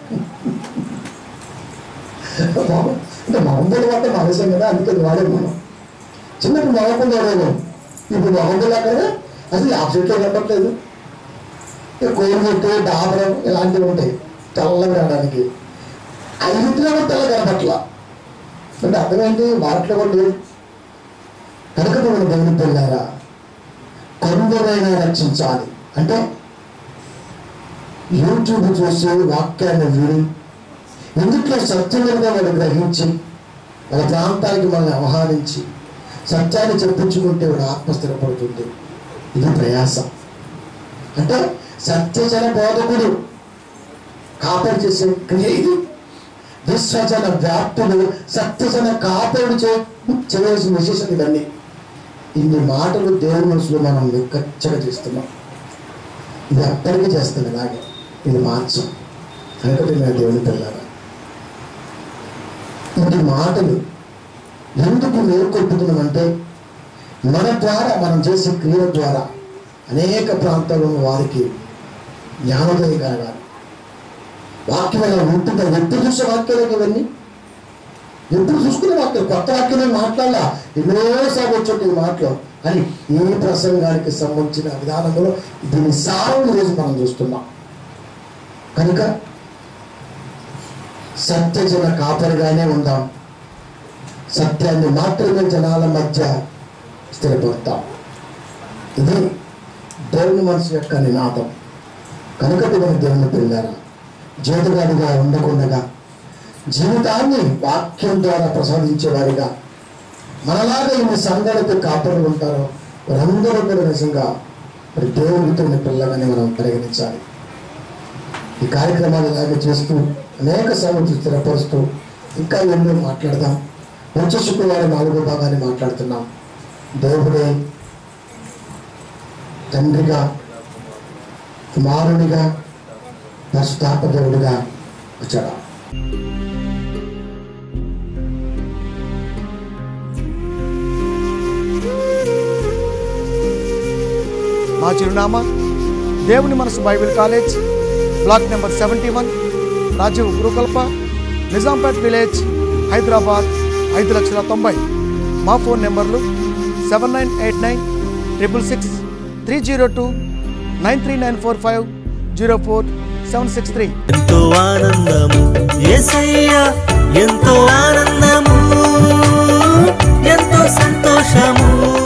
బాబు అంటే మహమ్మద్ అంటే మనుషం కదా అందుకే అది వాడే మనం చిన్నప్పుడు మహమ్మద్ వాడేమో ఇప్పుడు మహమ్మద్ అక్కడ అసలు ఆబ్సెంట్లో కనపట్లేదు ఇక కోడిగుట్టు డాబరం ఇలాంటివి ఉంటాయి తెల్లగా రావడానికి ఐదులో కూడా తెల్ల కనపట్ల అంటే అర్థం ఏంటి వాటిలో కూడా లేదు కనుక మనం దేవుని పిల్లారా కొందరైనా రక్షించాలి అంటే యూట్యూబ్ చూసి వాక్యాన్ని విని ఎందుట్లో సత్యములుగా వాళ్ళు గ్రహించి వాళ్ళ ప్రాంతానికి మనల్ని ఆహ్వానించి సత్యాన్ని చెప్పించుకుంటే వాడు ఆత్మ స్థిరపడుతుంది ఇది ప్రయాస అంటే సత్యజన బోధకుడు కాపరి చేసే క్రియ ఇది విశ్వజన వ్యాప్తుడు సత్యజన కాపరుడు చే చేయవలసిన విశేషం ఇవన్నీ ఇన్ని మాటలు దేవుని మనసులో మనం వెక్కచ్చగా చేస్తున్నాం ఇది అప్పటికి చేస్తాం ఇలాగే ఇది మార్చం కనుక మేము దేవుని పిల్లరా ఇన్ని మాటలు ఎందుకు మేల్కొల్పుతున్నామంటే మన ద్వారా మనం చేసే క్రియ ద్వారా అనేక ప్రాంతాల్లో ఉన్న వారికి జ్ఞానోదయం కలగాలి వాక్యం ఎలా ఉంటుందో ఎప్పుడు చూసే వాక్యాలు ఇవన్నీ ఎప్పుడు చూసుకునే వాక్యం కొత్త వాక్యమే మాట్లాడాలా ఎన్నోసార్లు వచ్చి ఈ మాటలు అని ఏ ప్రసంగానికి సంబంధించిన విధానంలో దీని సారం ఈరోజు మనం చూస్తున్నాం కనుక సత్యజన కాపరిగానే ఉందాం సత్యాన్ని మాత్రమే జనాల మధ్య స్థిరపడతాం ఇది దేవుని మనసు యొక్క నినాదం కనుక దేవుని దేవుని పిల్లారా జీవితగాడిగా ఉండకుండగా జీవితాన్ని వాక్యం ద్వారా ప్రసాదించేవారిగా మనలాగా ఇన్ని సంఘాలతో కాపరులు ఉంటారో వారందరూ కూడా నిజంగా మరి దేవునితో ఉన్న పిల్లగానే మనం పరిగణించాలి ఈ కార్యక్రమాలు ఇలాగే చేస్తూ అనేక సమస్యలు స్థిరపరుస్తూ ఇంకా ఎన్నో మాట్లాడదాం వచ్చే శుక్రవారం నాలుగో భాగాన్ని మాట్లాడుతున్నాం దేవుడే తండ్రిగా కుమారునిగా పరిశుద్ధాత్మ దేవుడిగా వచ్చాడు మా చిరునామా దేవుని మనసు bible college block number seventy one Rajiv గురుకల్ప నిజాంపేట్ విలేజ్ హైదరాబాద్ ఐదు లక్షల తొంభై మా ఫోన్ నెంబర్లు seven nine eight nine triple six three zero two nine three nine four five zero four seven six three ఎంతో ఆనందము ఏసయ్యా ఎంతో ఆనందము ఎంతో సంతోషము